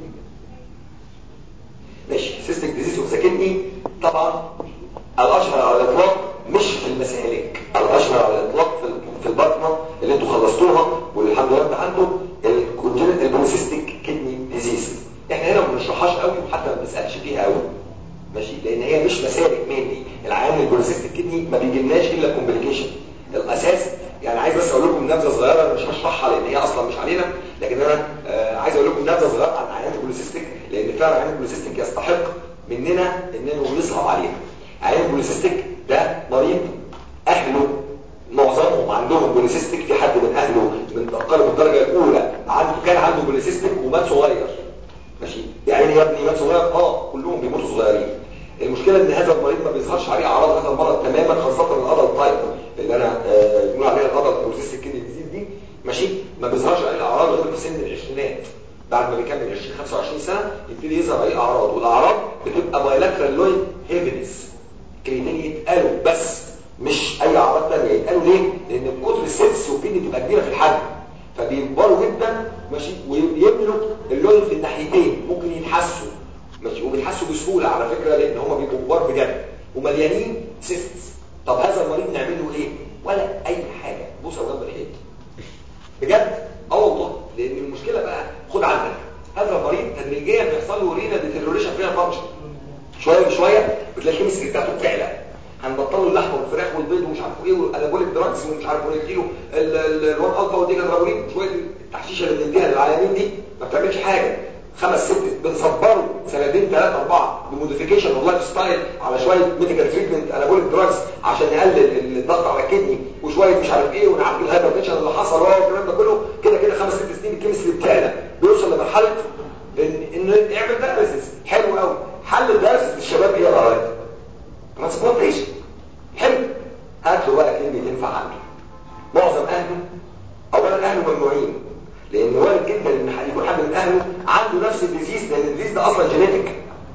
ماشي سيستيك ديزيز اوف ذا كدني طبعا الاشهر على الاطلاق مش في المسالك الاشهر على الاطلاق في في البطنه اللي انتوا خلصتوها والحمد لله امتحنتوا الكونجنت البوليسيستيك كدني ديزيز احنا هنا ما بنشرحهاش قوي وحتى ما بنسالش فيها قوي ماشي لان هي مش مسالك مينلي العيان البوليسيستيك كدني ما بيجيلناش الا كومبليكيشن الاساس يعني عايز بس اقول لكم نبذه صغيره انا مش هشرحها لان هي اصلا مش علينا لكن انا آه عايز اقول لكم نبذه صغيره عن عيان البوليسيستيك لان فعلا عيان البوليسيستيك يستحق مننا انه يصعب علينا عيان البوليسيستيك ده مريض اهله معظمهم عندهم بوليسيستيك في حد من اهله من اقارب الدرجه الاولى عنده كان عنده بوليسيستيك ومات صغير ماشي يعني يا ابني مات صغير اه كلهم بيموتوا صغيرين المشكله ان هذا المريض ما بيظهرش عليه اعراض هذا المرض تماما خاصه الادلت تايب اللي انا آه بنقول عليها الادلت بوليسيستيك كدني ديزيز دي ماشي ما بيظهرش عليه الاعراض غير في سن العشرينات بعد ما بيكمل 20 25 سنه يبتدي يظهر عليه اعراض والاعراض بتبقى بايلاترال لويد هيفنس كلمتين يتقالوا بس مش اي اعراض ثانيه يتقالوا ليه لان كتر السيلز والكدني بتبقى كبيره في الحجم فبيكبروا جدا ماشي ويملوا اللون في الناحيتين ممكن يتحسوا ماشي وبيتحسوا بسهوله على فكره لان هم بيبقوا كبار بجد ومليانين سيستس طب هذا المريض نعمل له ايه ولا اي حاجه بوسه وجنب الحيط بجد اه والله لان المشكله بقى خد عندك هذا المريض تدريجيا بيحصل له رينا ديتيريوريشن فيها فانكشن شويه بشويه بتلاقي الكيمستري بتاعته بتعلى هنبطل له اللحمه والفراخ والبيض ومش عارف ايه والانابوليك دراجز ومش عارف ايه نديله الوان الفا وديجا درابولين شويه التحشيشه اللي بنديها للعيانين دي ما بتعملش حاجه خمس ست بنصبره سنتين ثلاثه اربعه بموديفيكيشن واللايف ستايل على شويه ميديكال تريتمنت انابوليك دراجز عشان نقلل الضغط على الكدني وشويه مش عارف ايه ونعالج الهايبرتنشن اللي حصل والكلام ده كله كده كده خمس ست سنين الكيمستري بتاعنا بيوصل لمرحله ان ان نعمل دايليسيس حلو قوي حل الدايليسيس للشباب ايه يا راجل ترانسبلانتيشن حلو هات له بقى كلمه تنفع عنده معظم اهله اولا اهله ممنوعين لان وارد جدا ان يكون حد من اهله عنده نفس الديزيز لان الديزيز ده اصلا جينيتك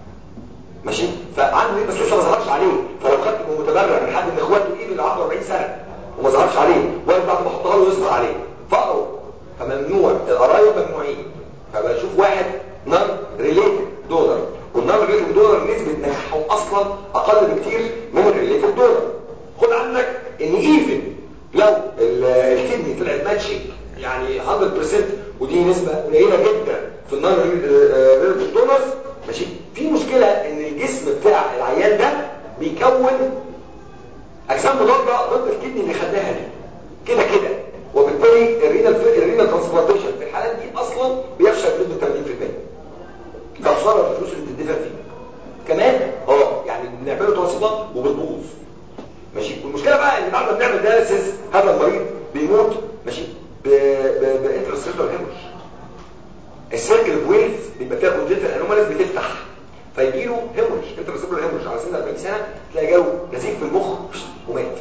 ماشي فعنده ايه بس لسه ما ظهرش عليه فلو خدت متبرع من حد من اخواته ايه اللي عنده 40 سنه وما ظهرش عليه وارد بعد ما احطها له يظهر عليه فقره فممنوع القرايب ممنوعين فبشوف واحد نون ريليتد دولار والنون ريليتد دولار نسبه نجاحه اصلا اقل بكتير من الريليتد دولار خد عندك ان ايفن لو الكدني طلعت ماتشنج يعني 100% ودي نسبة قليلة جدا في النون ريليتد دونرز ماشي في مشكلة ان الجسم بتاع العيان ده بيكون اجسام مضادة ضد الكدني اللي خدناها دي كده كده وبالتالي الرينال الرينال ترانسبلانتيشن في الحالات دي اصلا بيفشل بنسبة 80% ده خسارة الفلوس اللي بتدفع فيه كمان اه يعني بنعمله ترانسبلانت وبتبوظ ماشي والمشكلة بقى ان بعد ما بنعمل دايليسيس هذا المريض بيموت ماشي بانترستيلر هيموش السيركل بويلز بيبقى فيها كونجنتال انوماليز بتفتح فيجي له هيموش انترستيلر هيموش على سن 40 سنه تلاقي جاله نزيف في المخ ومات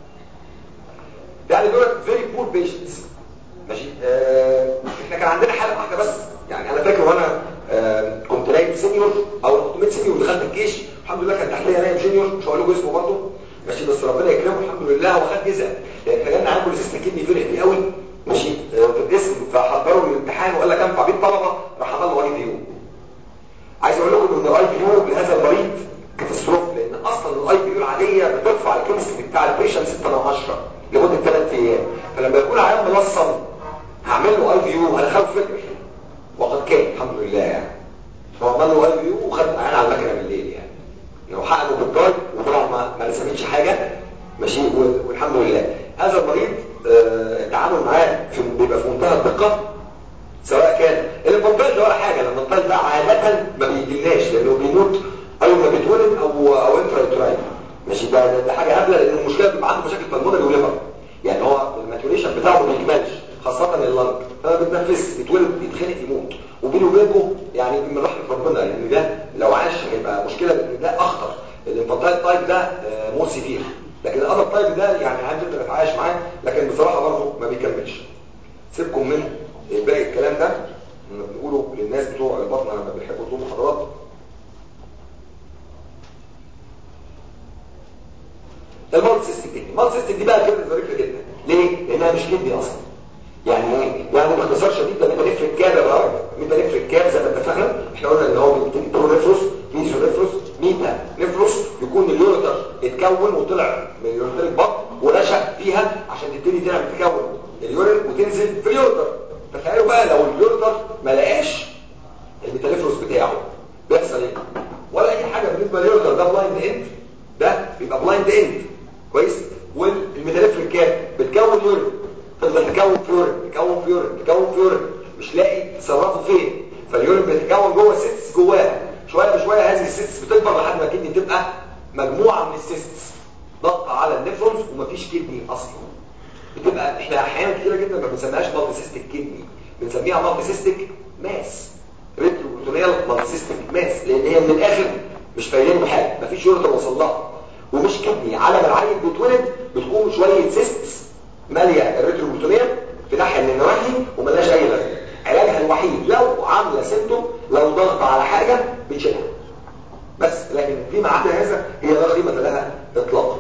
يعني دول فيري بور بيشنتس ماشي آه احنا كان عندنا حاله واحده بس يعني انا فاكر وانا آه كنت نايم سينيور او كنت ميت سينيور ودخلت الجيش الحمد لله كان تحتيه نايم جونيور مش هقول لكم اسمه برضه ماشي بس ربنا يكرمه الحمد لله هو خد جزء لان احنا جالنا عامل سيستم كدني فرح بيه قوي ماشي في الاسم فحضروا الامتحان وقال لك انفع بيه الطلبه راح عمل له اي بي يو عايز اقول لكم ان الاي بي يو لهذا المريض كاتاستروف لان اصلا الاي بي يو العاديه بترفع الكيمستري بتاع البيشنت 6 من 10 لمده 3 ايام فلما يكون عيان ملصم هعمل له اي بي يو هدخله فكر وقد كان الحمد لله يعني هو عمل له اي بي يو وخد عيان على المكنه بالليل يعني لو حقنه بالضاي وطبعا ما ما رسمتش حاجه ماشي والحمد لله هذا المريض آه التعامل معاه في بيبقى في منتهى الدقه سواء كان الانفانتايل ده ولا حاجه الانفانتايل ده عاده ما بيجيلناش لانه بيموت اول ما بيتولد او او انترا ماشي ده, ده حاجه هبله لان المشكله بيبقى عنده مشاكل بالمونري وليفر يعني هو الماتوريشن بتاعه ما بيكملش خاصه اللنج فما بيتنفس بيتولد بيتخنق يموت وبينه وبينكم يعني من رحمه ربنا لان ده لو عاش هيبقى مشكله لان ده اخطر الانفانتايل تايب ده مور سيفير لكن الادر تايب ده يعني هنقدر نتعايش معاه لكن بصراحه برضه ما بيكملش سيبكم من باقي الكلام ده بنقوله للناس بتوع البطنه لما بيحبوا يطلبوا محاضرات المالتي سيستم كدني المالتي سيستم دي بقى كده ظريفه جدا ليه لانها مش كدني اصلا يعني ايه يعني باختصار شديد لما نفرد كاب يا راجل متى نفرد كاب زي ما اتفقنا احنا قلنا ان هو برو نفروس ميزو نفروس ميتا نفروس يكون اليوريتر اتكون وطلع من اليوريتر البطن ونشأ فيها عشان تبتدي تعمل تكون اليورين وتنزل في اليوريتر تخيلوا بقى لو اليوريتر ما لقاش الميتانيفروس بتاعه بيحصل ايه ولا اي حاجه بالنسبه لليوريتر ده بلايند اند ده بيبقى بلايند اند كويس والميتانيفريك كاب بتكون يورين تفضل تكون في يورين تكون في يورين تكون في يورين مش لاقي تصرفه فين فاليورين بيتكون جوه سيستس جواها شويه بشويه هذه السيستس بتكبر لحد ما الكدني تبقى مجموعه من السيستس ضغط على النفرونز ومفيش كدني اصلا بتبقى احنا احيانا كتيره جدا ما بنسميهاش مالتي سيستيك كدني بنسميها مالتي سيستيك ماس ريتروبروتونيال مالتي سيستيك ماس لان هي من الاخر مش فايدين بحاجه مفيش يوريتر وصل لها ومش كدني على ما العيل بيتولد بتكون شويه سيستس ماليه الريتروبروتونيال في ناحيه من النواحي وملهاش اي لازمه علاجها الوحيد لو عامله سيمتوم لو ضغط على حاجه بتشيلها بس لكن فيما عدا هذا هي لا قيمه لها اطلاقا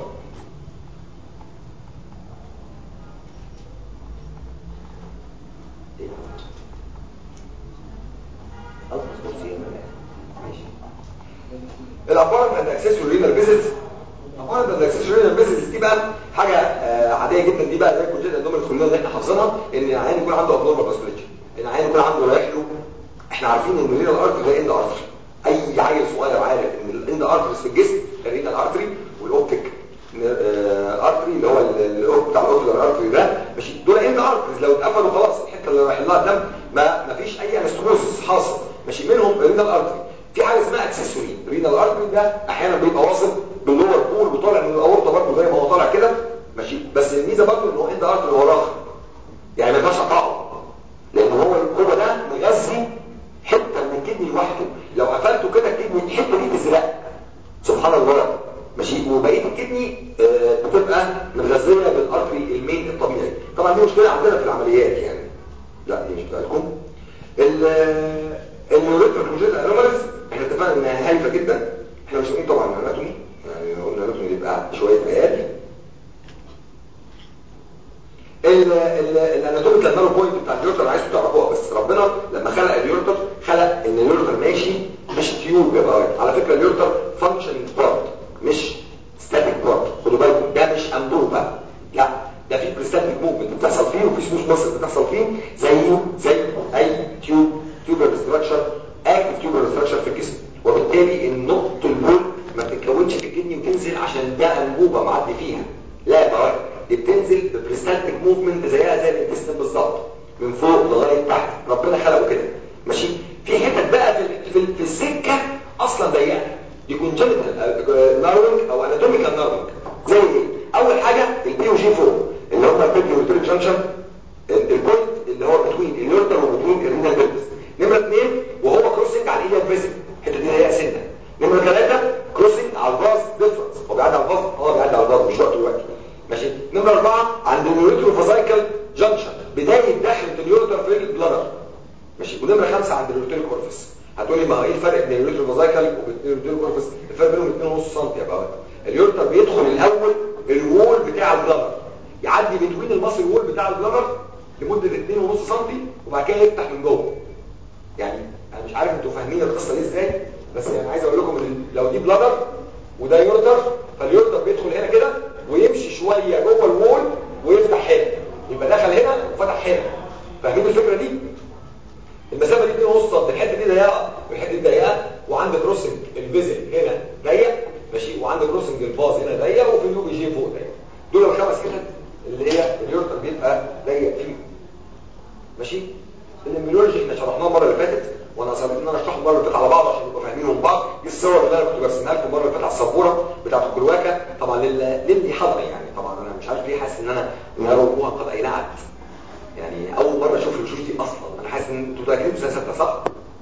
الابارنت اند اكسسوري رينال فيزيتس الابارنت اند اكسسوري رينال فيزيتس دي بقى حاجه آه عاديه جدا دي بقى زي كونجنتال اندومين الكليه اللي احنا حافظينها ان العيان يكون عنده ابنورمال فاسكوليتشر ان العيان يكون عنده رايح له احنا عارفين ان الرينال ارتري ده اند ارتري اي عيل صغير عارف ان الاند ارتريز في الجسم الرينال ارتري والاوبتيك ارتري اللي هو الاوب بتاع الاوكلر ارتري ده مش دول اند ارتريز لو اتقفلوا خلاص الحته اللي رايح لها الدم ما ما فيش اي انستروزس حاصل ماشي منهم الرينال ارتري في حاجه اسمها اكسسوري رينال ارتري ده احيانا بيبقى واصل باللور بول وطالع من الاورطه برضه زي ما هو طالع كده ماشي بس الميزه برضه ان هو اند ارتري وراه يعني ما ينفعش اقطعه لان هو هو ده مغذي حته من الكدني لوحده لو قفلته كده الكدني الحته دي تزرق سبحان الله ماشي وبقيه الكدني آه بتبقى متغذيه بالارتري المين الطبيعي طبعا دي مشكله عندنا في العمليات يعني لا دي مشكله لكم النيوريتر كونجيتال انوماليز احنا اتفقنا انها هايفه جدا احنا مش هنقول طبعا اناتومي يعني لو قلنا اناتومي يبقى شويه عيال الاناتوميكال نارو بوينت بتاع اليورتر عايزكم تعرفوها بس ربنا لما خلق اليورتر خلق ان اليورتر ماشي مش تيوب يا بقى على فكره اليورتر فانكشنينج بارت مش ستاتيك بارت خدوا بالكم ده مش انبوبه لا ده في بريستاتيك موفمنت بتحصل فيه وفي سموث ماسل بتحصل فيه زيه زي اي تيوب تيوبر ستراكشر اكتف تيوبر ستراكشر في الجسم وبالتالي النقطه البول ما بتتكونش في الكدني وتنزل عشان ده انبوبه معدي فيها لا بقى دي بتنزل ببريستاتيك موفمنت زيها زي الانتستين بالظبط من فوق لغايه تحت ربنا خلقه كده ماشي في حتت بقى في في, في السكه اصلا ضيقه دي كونجنتال نارونج او اناتوميكال نارونج زي ايه اول حاجه البي او جي 4 اللي هم البيبيوريتريك جانكشن البوينت اللي هو بتوين اليورتر وبتوين الرينال فيلبس نمره اثنين وهو كروسنج على الايد فيزيك الحته دي هي سنه نمره ثلاثه كروسنج على الفاز ديفرنس هو بيعدي على الفاز اه بيعدي على الفاز مش وقت دلوقتي ماشي نمره اربعه عند اليوريتروفازايكال جانكشن بدايه دخله اليوريتر في البلادر ماشي ونمره خمسه عند اليوريتريك كورفس هتقولي ما ايه الفرق بين اليوريتروفازايكال وبين اليوريتريك كورفس الفرق بينهم 2.5 سم يا بابا اليوريتر بيدخل الاول الوول بتاع البلادر يعدي بين المصل وول بتاع البلادر لمده 2.5 سم وبعد كده يفتح من جوه يعني انا مش عارف انتوا فاهمين القصه دي ازاي بس يعني عايز اقول لكم ان لو دي بلادر وده يورتر فاليورتر بيدخل هنا كده ويمشي شويه جوه الوول ويفتح هنا يبقى دخل هنا وفتح هنا فاهمين الفكره دي المسافه دي 2.5 سم الحته دي ضيقه والحته دي ضيقه وعند كروسنج الفيزل هنا ضيق ماشي وعند كروسنج الفاز هنا ضيق وفي اليو بي جي فوق ضيق دول الخمس حتت اللي هي اليورتر بيبقى ضيق فيه ماشي الامبريولوجي احنا شرحناه المره اللي فاتت وانا اصريت ان انا اشرحه المره اللي فاتت على بعض عشان نبقى فاهمين من بعض دي الصور اللي انا كنت برسمها لكم المره اللي فاتت على السبوره بتاعت الكلواكه طبعا للي حضر يعني طبعا انا مش عارف ليه حاسس ان انا ان انا روحوها قد اينعت يعني اول مره اشوف الوشوش دي اصلا انا حاسس ان انتوا متاكدين سنه سته صح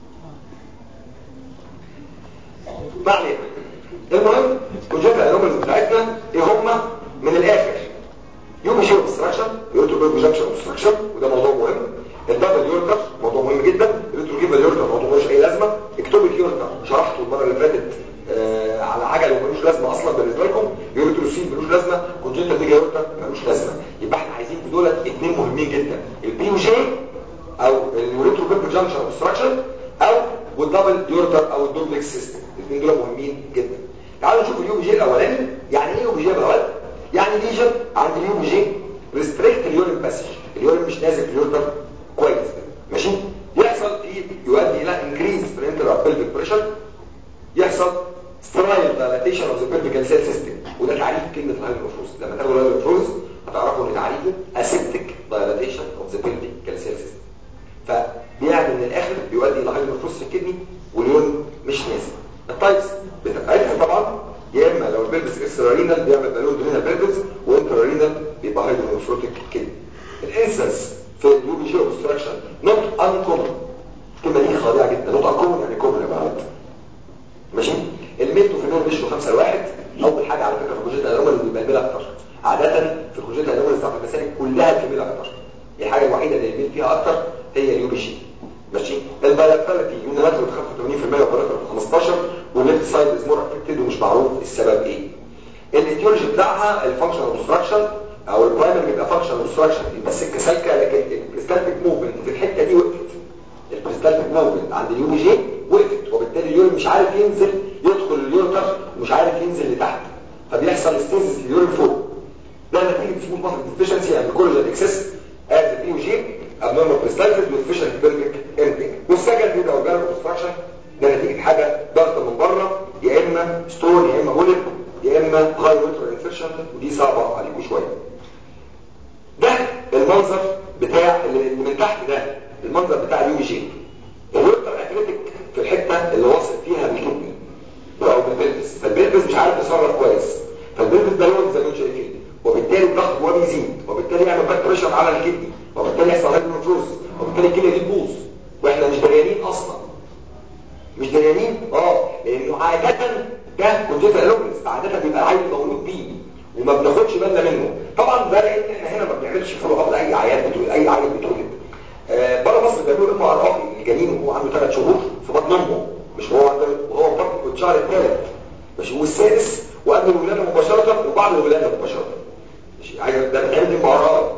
ما علينا المهم كونجكتال انوماليز بتاعتنا ايه هم من الاخر يوم شيء اوبستراكشن يوتر بروجكشن اوبستراكشن وده موضوع مهم الدبل يورتر موضوع مهم جدا الريتروجيفال يورتر موضوع ملوش اي لازمه اكتوبيك يورتر شرحته المره اللي فاتت آه على عجل وملوش لازمه اصلا بالنسبه لكم يوريتروسين ملوش لازمه كونجنتال دي جايورتا ملوش لازمه يبقى احنا عايزين في دولت اثنين مهمين جدا البي يو جي او اليوريترو بيرب جانكشن اوبستراكشن او والدبل ديورتر او الدوبلكس سيستم الاثنين دول مهمين جدا تعالوا نشوف اليو بي جي الاولاني يعني ايه يو بي جي الاول يعني ليجن عند اليو بي جي ريستريكت اليورين باسج اليورين مش نازل في اليورتر كويس ماشي يحصل فيه يؤدي الى انكريز في الانترا بيلفيك بريشر يحصل سترايل دايلاتيشن اوف ذا بيلفيكال سيل سيستم وده تعريف كلمه الهايدروفروز لما تاخدوا الهايدروفروز هتعرفوا ان تعريفه اسيبتيك دايلاتيشن اوف ذا بيلفيكال سيل سيستم فبيعمل من الاخر بيؤدي الى هايدروفروز في الكدني واليورين مش نازل التايبس بتاعتها طبعا يا اما لو البلبس اكسترارينال بيعمل بالون درينال بلبس وانترارينال بيبقى هايدروفروتيك كدني الانسنس في اليوبي جي اوبستراكشن نوت انكومن الكلمه دي خاضعه جدا نوت انكومن يعني كومن يا بعض ماشي الميتو في النور مشوا خمسة لواحد اول حاجه على فكره في الكوجيتا الانومال اللي بيبقى اكتر عاده في الكوجيتا الانومال بتاعت المسالك كلها الكميل اكتر الحاجه الوحيده اللي الميل فيها اكتر هي اليوبي جي ماشي البايلاتراليتي يونيلاترال بتخفف 80% وبايلاترال 15 والليفت سايد از مور افكتد ومش معروف السبب ايه الايديولوجي بتاعها الفانكشن اوبستراكشن او البرايمري بيبقى فانكشن اوبستراكشن يبقى السكه سالكه لكن البريستالتيك موفمنت في الحته دي وقفت البريستالتيك موفمنت عند اليو جي وقفت وبالتالي اليورين مش عارف ينزل يدخل اليورتر ومش عارف ينزل لتحت فبيحصل ستيزس اليورين فوق ده نتيجه سمول ماسل ديفيشنسي اند كولاجين اكسس از اليو جي abnormal peristalsis with deficient pelvic emptying والسكند بيبقى اورجانيك اوبستراكشن ده نتيجه حاجه ضغط من بره يا اما ستون يا اما بوليب يا اما هاي ويتر انفكشن ودي صعبه عليكم شويه ده المنظر بتاع اللي من تحت ده المنظر بتاع اليو جي الويتر اتلتيك في الحته اللي واصل فيها بالكدني او بالبلبس فالبلبس مش عارف يتصرف كويس فالبلبس ده يقعد زي ما انتم شايفين وبالتالي الضغط جواه بيزيد وبالتالي يعمل باك بريشر على الكدني وبالتالي يحصل هايدروفروز وبالتالي الكليه دي تبوظ واحنا مش دريانين اصلا مش دريانين اه لانه عاده ده كونجيتا الومنس عاده بيبقى عيل مولود بيه وما بناخدش بالنا منه طبعا ده لان احنا هنا ما بنعملش فولو اب لاي عيال بتولد اي عيل بتولد آه بره مصر بيعملوا ام ار اي الجنين وهو عنده ثلاث شهور في بطن امه مش هو عنده وهو في بطن الشهر الثالث ماشي والسادس وقبل الولاده مباشره وبعد الولاده مباشره ماشي عايز ده بيتعمل ام ار اي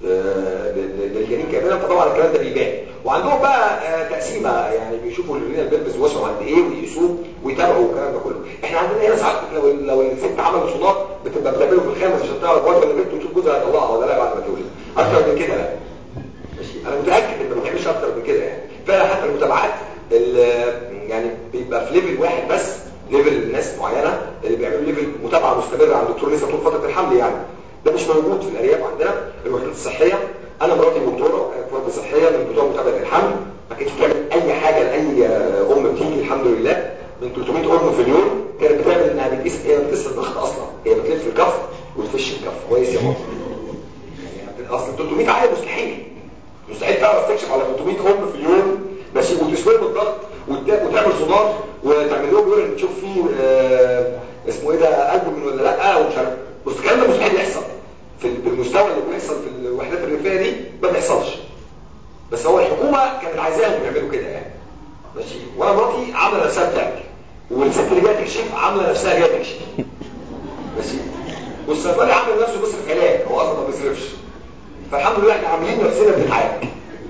للجنين كاملا فطبعا الكلام ده بيبان وعندهم بقى آه تقسيمه يعني بيشوفوا الرينال بيلبس واسعه عند ايه ويقيسوه ويتابعوا الكلام ده كله احنا عندنا هنا ساعات لو لو الست عملت صداع بتبقى بتعمله في الخامس عشان تعرف واد ولا بنت وتشوف جوزها هيطلعها ولا لا بعد ما تولد اكتر من كده لا ماشي انا متاكد ان ما بتعملش اكتر من كده يعني فعلا حتى المتابعات يعني بيبقى في ليفل واحد بس ليفل ناس معينه اللي بيعملوا ليفل متابعه مستمره عند الدكتور لسه طول فتره الحمل يعني ده مش موجود في الارياف عندنا الوحدات الصحيه انا مراتي دكتوره وكانت وحده صحيه من بتوع متابعه الحمل ما كانتش بتعمل اي حاجه لاي ام بتيجي الحمد لله من 300 ام في اليوم كانت بتعمل انها بتقيس هي ما بتقيس الضغط اصلا هي بتلف الكف وتفش الكف كويس يا ماما يعني اصل 300 عيل مستحيل مستحيل تعرف تكشف على 300 ام في اليوم ماشي وتسويهم الضغط وتعمل صدار وتعمل لهم يورين تشوف فيه آه اسمه ايه ده قلبه من ولا لا ومش عارف بس الكلام ده مستحيل يحصل في المستوى اللي بيحصل في الوحدات الريفيه دي ما بيحصلش بس هو الحكومه كانت عايزاهم يعملوا كده يعني ماشي وانا مراتي عامله نفسها بتعمل والست اللي جايه تكشف عامله نفسها جايه تكشف ماشي والصيدلي عامل نفسه بيصرف علاج هو اصلا ما بيصرفش فالحمد لله احنا عاملين نفسنا بنتعالج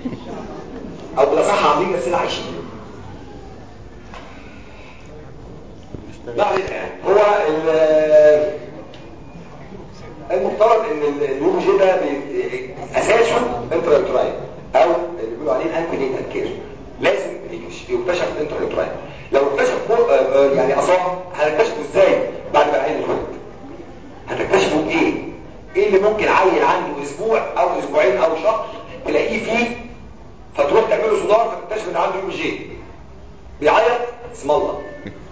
او بالاصح عاملين نفسنا عايشين بعد هو المفترض ان اليو جي ده اساسه انترالتراين او اللي بيقولوا عليه انتينيتال كير لازم يكتشف انترالتراين لو اكتشف يعني اصاب هنكتشفه ازاي بعد ما العين اتولد هتكتشفوا بايه ايه اللي ممكن عيل عنده اسبوع او اسبوعين او شهر تلاقيه فيه فتروح تعمله صدار فتكتشف ان عنده يو جي بيعيط اسم الله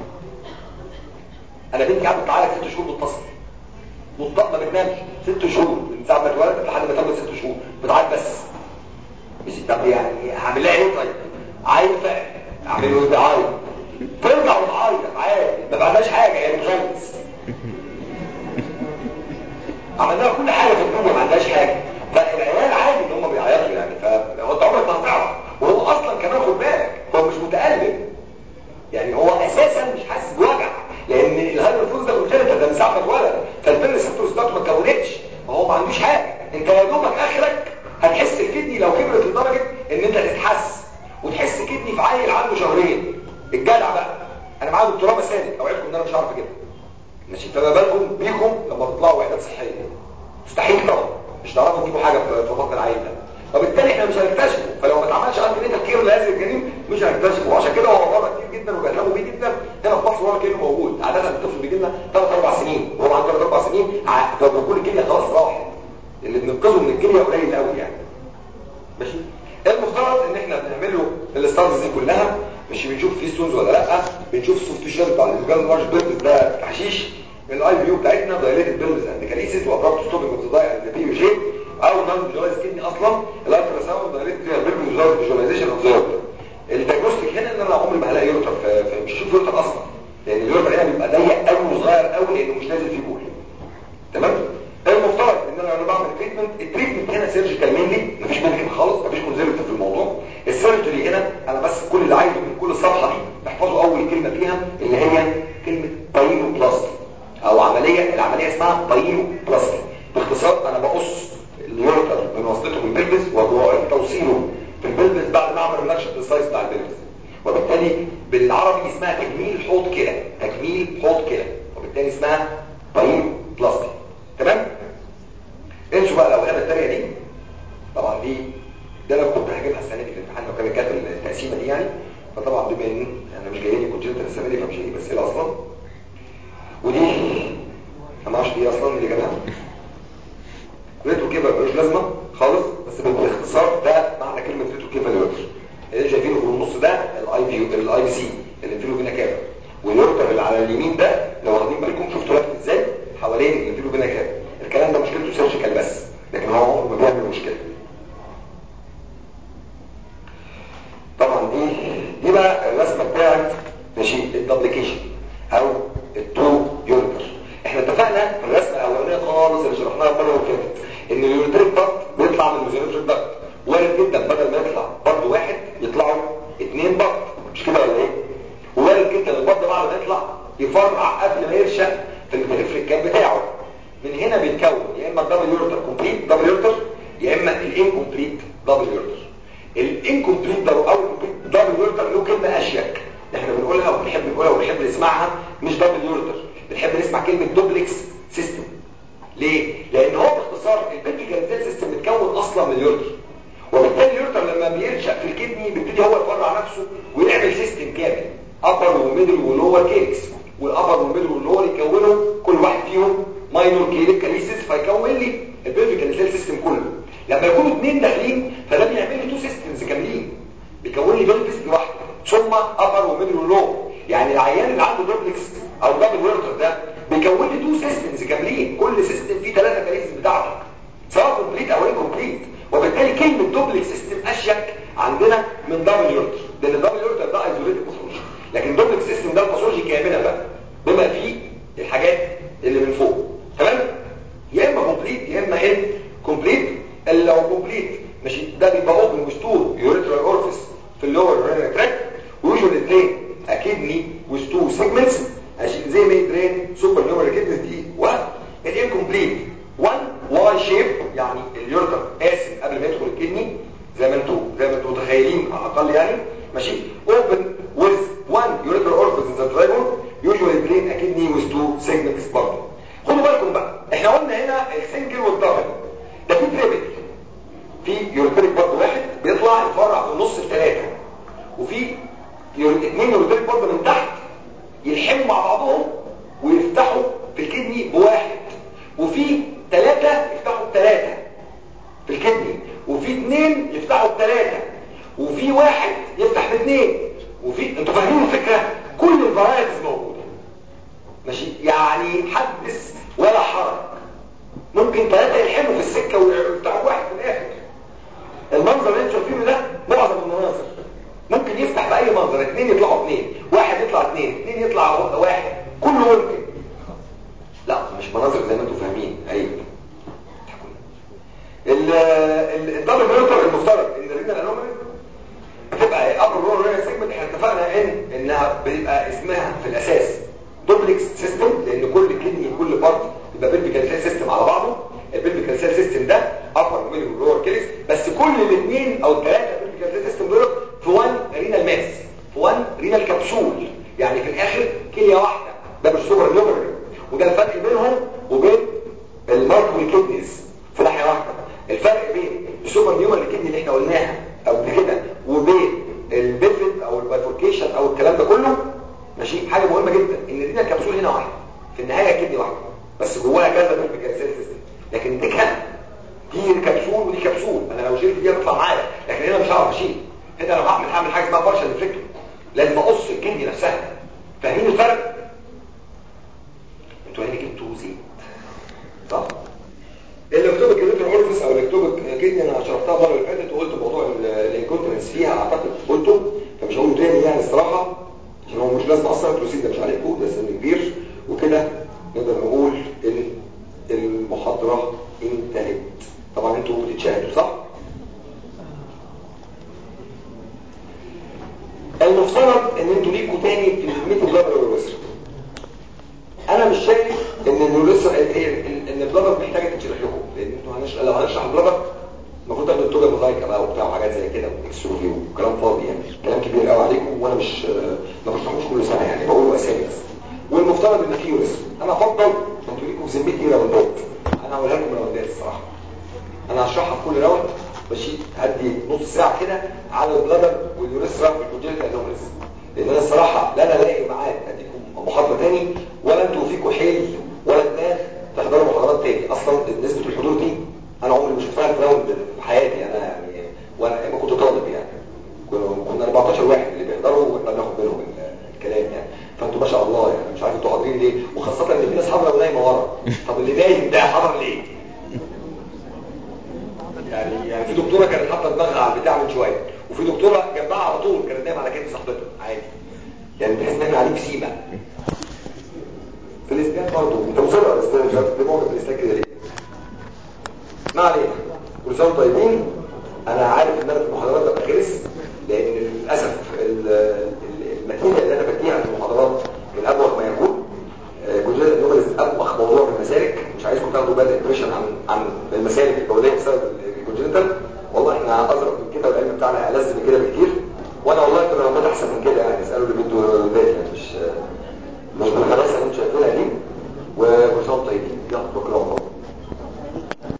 انا بنتي قعدت تعيط ست شهور متصل مطلق ما بتنامش ست شهور من ساعه ما اتولدت لحد ما تمت ست شهور بتعيط بس مش طب يعني هعمل لها ايه طيب عايز اعمل له تعيط ترجع وتعيط عادي ما بعملهاش حاجه هي بتغلس عملنا لها كل حاجه في الدنيا ما عندهاش حاجه فالعيال عادي ان هم بيعيطوا يعني فهو انت عمرك ما هتعرف وهو اصلا كمان خد بالك هو مش متالم يعني هو اساسا مش حاسس بوجع لان الهايبر ساعه ما اتولد فالبين ريسبتورز بتاعته ما اتكونتش ما هو ما عندوش حاجه انت يا دوبك اخرك هتحس الكدني لو كبرت لدرجه ان انت تتحس وتحس كدني في عيل عنده شهرين الجدع بقى انا معايا دكتوراه مسالك اوعدكم ان انا مش هعرف كده ماشي فما بالكم بيكم لما تطلعوا وحدات صحيه مستحيل طبعا مش هتعرفوا تجيبوا حاجه في بطن العيل ده وبالتالي احنا مش هنكتشفه فلو ما اتعملش عندنا انت تفكير لهذا الجنين مش هنكتشفه وعشان كده هو مرضى كتير جدا وبيهتموا بيه جدا هنا في مصر ولا كانه موجود عاده الطفل بيجي لنا 3 4 سنين وهو عنده 3 4 سنين فبكون الكليه خلاص راحت اللي بننقذه من الكليه قليل قوي يعني ماشي المفترض ان احنا بنعمل له الاستادز دي كلها مش بنشوف فيه ستونز ولا لا بنشوف السوفت شيل بتاع الجال لارج بيلز ده تحشيش الاي فيو بتاعتنا دايليتد بيلز اند كاليسيس وابراكت ستوبنج اوف ذا داي اند بي جي او نون فيجواليز كدني اصلا الالترا ساوند دايليتد بيلز وزارة فيجواليزيشن اوف ذا يورتر الدايجنوستيك هنا ان انا عمري ما هلاقي يورتر مش هشوف يورتر اصلا لان اليورتر هنا بيبقى ضيق قوي وصغير قوي لانه مش نازل فيه بول تمام المفترض ان انا لما بعمل تريتمنت التريتمنت هنا سيرجيكال مينلي مفيش ميديكال خالص مفيش كونزرفتيف في الموضوع السيرجري هنا انا بس كل اللي عايزه من كل الصفحه دي احفظوا اول كلمه فيها اللي هي كلمه بايلو بلاستي او عمليه العمليه اسمها بايلو بلاستي باختصار انا بقص اليورتر من وسطته بالبلبس وبعيد توصيله في البلبس بعد ما اعمل ريلاكشن للسايز بتاع البلبس وبالتالي بالعربي اسمها تجميل حوض كلى تجميل حوض كلى وبالتالي اسمها بايلو بلاستي تمام انسوا بقى الاوهام الثانيه دي طبعا دي ده انا كنت هجيبها السنه دي في الامتحان لو كانت كانت التقسيمه دي يعني فطبعا بما ان انا مش جاي لي كنت السنه دي فمش هجيب اسئله اصلا ودي انا ما اعرفش دي اصلا اللي جابها ريتو كيفا ملوش لازمه خالص بس باختصار ده معنى كلمه ريتو كيفا اليورتر اللي شايفينه في النص ده الاي في الاي في سي اللي فيه فينا كافا واليورتر اللي على اليمين ده لو واخدين بالكم شفتوا لفت ازاي حوالين اللي فيه فينا كافا الكلام ده مشكلته سيرجيكال بس لكن هو عمره ما بيعمل مشكله طبعا دي دي بقى الرسمه بتاعت ماشي الدبليكيشن او التو يورتر احنا اتفقنا في الرسمه الاولانيه خالص اللي شرحناها المره اللي فاتت ان اليورتريك بط بيطلع من الميزانيتريك بط وارد جدا بدل ما يطلع بط واحد يطلعوا اثنين بط مش كده ولا ايه وارد جدا البط ده بعد ما يطلع يفرع قبل ما يرشق في البريفريك كاب بتاعه من هنا بيتكون يا اما الدبل يورتر كومبليت دبل يورتر يا اما الانكومبليت دبل يورتر الانكومبليت دبل او دبل يورتر له كلمه اشيك احنا بنقولها وبنحب نقولها وبنحب نسمعها مش دبل يورتر بنحب نسمع كلمه دوبلكس سيستم ليه لان هو باختصار البنتيكال سيستم متكون اصلا من اليورتر وبالتالي اليورتر لما بيرشق في الكدني بيبتدي هو يفرع نفسه ويعمل سيستم كامل ابر وميدل ولور كيكس والابر والميدل واللور يكونوا كل واحد فيهم ماينور كيليك كاليسيس فيكون لي البيرفيكال سيل سيستم كله لما يكونوا اثنين داخلين فده بيعمل لي تو سيستمز كاملين بيكون لي بلبس لوحده ثم ابر وميدل ولور يعني العيان اللي عنده دوبلكس او دبل ويرتر ده بيكون لي تو سيستمز كاملين كل سيستم فيه ثلاثه كاليسيس بتاعته سواء كومبليت او انكومبليت وبالتالي كلمه دوبلكس سيستم اشيك عندنا من دبل يورتر لان الدبل يورتر ده ايزوليتد باثولوجي لكن دوبلكس سيستم ده الباثولوجي كامله بقى بما فيه الحاجات اللي من فوق تمام يا اما كومبليت يا اما ان كومبليت لو كومبليت ماشي ده بيبقى اوبن وستو يوريترال اورفيس في اللور رينال تراك ويوجوالي درين اكيدني وستو سيجمنتس عشان زي ما يدرين سوبر نيومرال كيدنس دي والانكومبليت 1 واي شيب يعني اليورتر قاسم قبل ما يدخل الكدني زي ما انتوا زي ما انتوا متخيلين على الاقل يعني ماشي اوبن with one urethral orifice in the triangle usually drain a kidney with two segments برضه خدوا بالكم بقى احنا قلنا هنا السنجل والدبل ده في تريبل في يوريتريك برضه واحد بيطلع يفرع في النص الثلاثه وفي اثنين يوريتريك برضه من تحت يلحموا مع بعضهم ويفتحوا في الكدني بواحد وفي ثلاثه يفتحوا بثلاثه في الكدني وفي اثنين يفتحوا بثلاثه وفي واحد يفتح باثنين وفي انتوا فاهمين الفكره كل الفرايتيز موجوده ماشي يعني حدث ولا حرج ممكن ثلاثه يلحموا في السكه ويفتحوا واحد في الاخر المنظر اللي انتوا شايفينه ده معظم المناظر ممكن يفتح باي منظر اثنين يطلعوا اثنين واحد يطلع اثنين اثنين يطلع واحد كله ممكن لا مش مناظر زي ما انتوا فاهمين عيب الدبل ميوتر المفترض ان الرينا الانومالي بتبقى ابر رول رينا سيجمنت احنا اتفقنا ان انها بيبقى اسمها في الاساس دوبلكس سيستم سيستم لان كل كدني كل بارت يبقى بيلفيكال سيستم على بعضه البيلفيكال سيستم ده ابر وميدل ولور كيلس بس كل الاثنين او الثلاثه بيلفيكال سيستم دول في وان رينال ماس في وان رينال كبسول يعني في الاخر كليه واحده ده مش سوبر نيومرال وده الفرق بينهم وبين المايكرو كيدنيز في ناحيه واحده الفرق بين السوبر نيومرال كيدني اللي احنا قلناها قبل كده وبين البيفت او البايفوركيشن او الكلام ده كله ماشي حاجه مهمه جدا ان الرينال كبسول هنا واحده في النهايه كدني واحده بس جواها كذا بيلفيكال سيستم لكن دي كان دي كبسول ودي كبسول انا لو شلت دي هتطلع معايا لكن هنا مش هعرف اشيل هنا لو هعمل هعمل حاجه اسمها بارشال ريفلكتور لازم اقص الكدني نفسها فاهمين الفرق انتوا هنا جبتوا زيت صح الاكتوبك كريتور اورفيس او الاكتوبك كدني انا شرحتها المره اللي فاتت وقلت موضوع الانكونتنس فيها اعتقد قلته فمش هقوله تاني يعني الصراحه عشان هو مش لازم اصلا البروسيد ده مش عليكم ده سن كبير وكده نقدر نقول ان المحاضره انتهت طبعا انتوا بتتشاهدوا صح المفترض ان انتوا ليكوا تاني في الميت بلادر والرسل انا مش شايف ان الرسل ان البلادر محتاجه تتشرح لكم لان انتوا هنشرح لو هنشرح البلادر المفروض تاخدوا التوجه موزايكا بقى وبتاع وحاجات زي كده واكس ريفيو وكلام فاضي يعني كلام كبير قوي عليكم وانا مش ما بشرحوش كل سنه يعني بقوله اسامي بس والمفترض ان فيه رسم انا افضل انتوا ليكم في ذمتي راوندات انا هقولها لكم راوندات الصراحه انا هشرحها في كل راوند ماشي هدي نص ساعه كده على البلادر واليوريثرا والكونجنتال انوماليز لان انا الصراحه لا انا الاقي معاد اديكم محاضره تاني ولا انتوا فيكم حيل ولا دماغ تحضروا محاضرات تاني اصلا نسبه الحضور دي انا عمري ما شفتها في راوند في حياتي انا يعني وانا اما كنت طالب يعني كنا 14 واحد اللي بيحضروا واحنا بناخد منهم الكلام يعني فانتوا ما شاء الله يعني مش عارف انتوا حاضرين ليه وخاصه ان في ناس حاضره ونايمه ورا طب اللي نايم ده حضر ليه يعني يعني في دكتوره كانت حاطه دماغها على البتاع من شويه وفي دكتوره جنبها على طول كانت نايمه على كتف صاحبتها عادي يعني تحس ان احنا عليك سيما في الاسنان برضه انت مصر على الاسنان مش عارف ليه موقف الاسنان كده ليه ما علينا كل سنه طيبين انا عارف ان انا في المحاضرات ببقى خلص لان للاسف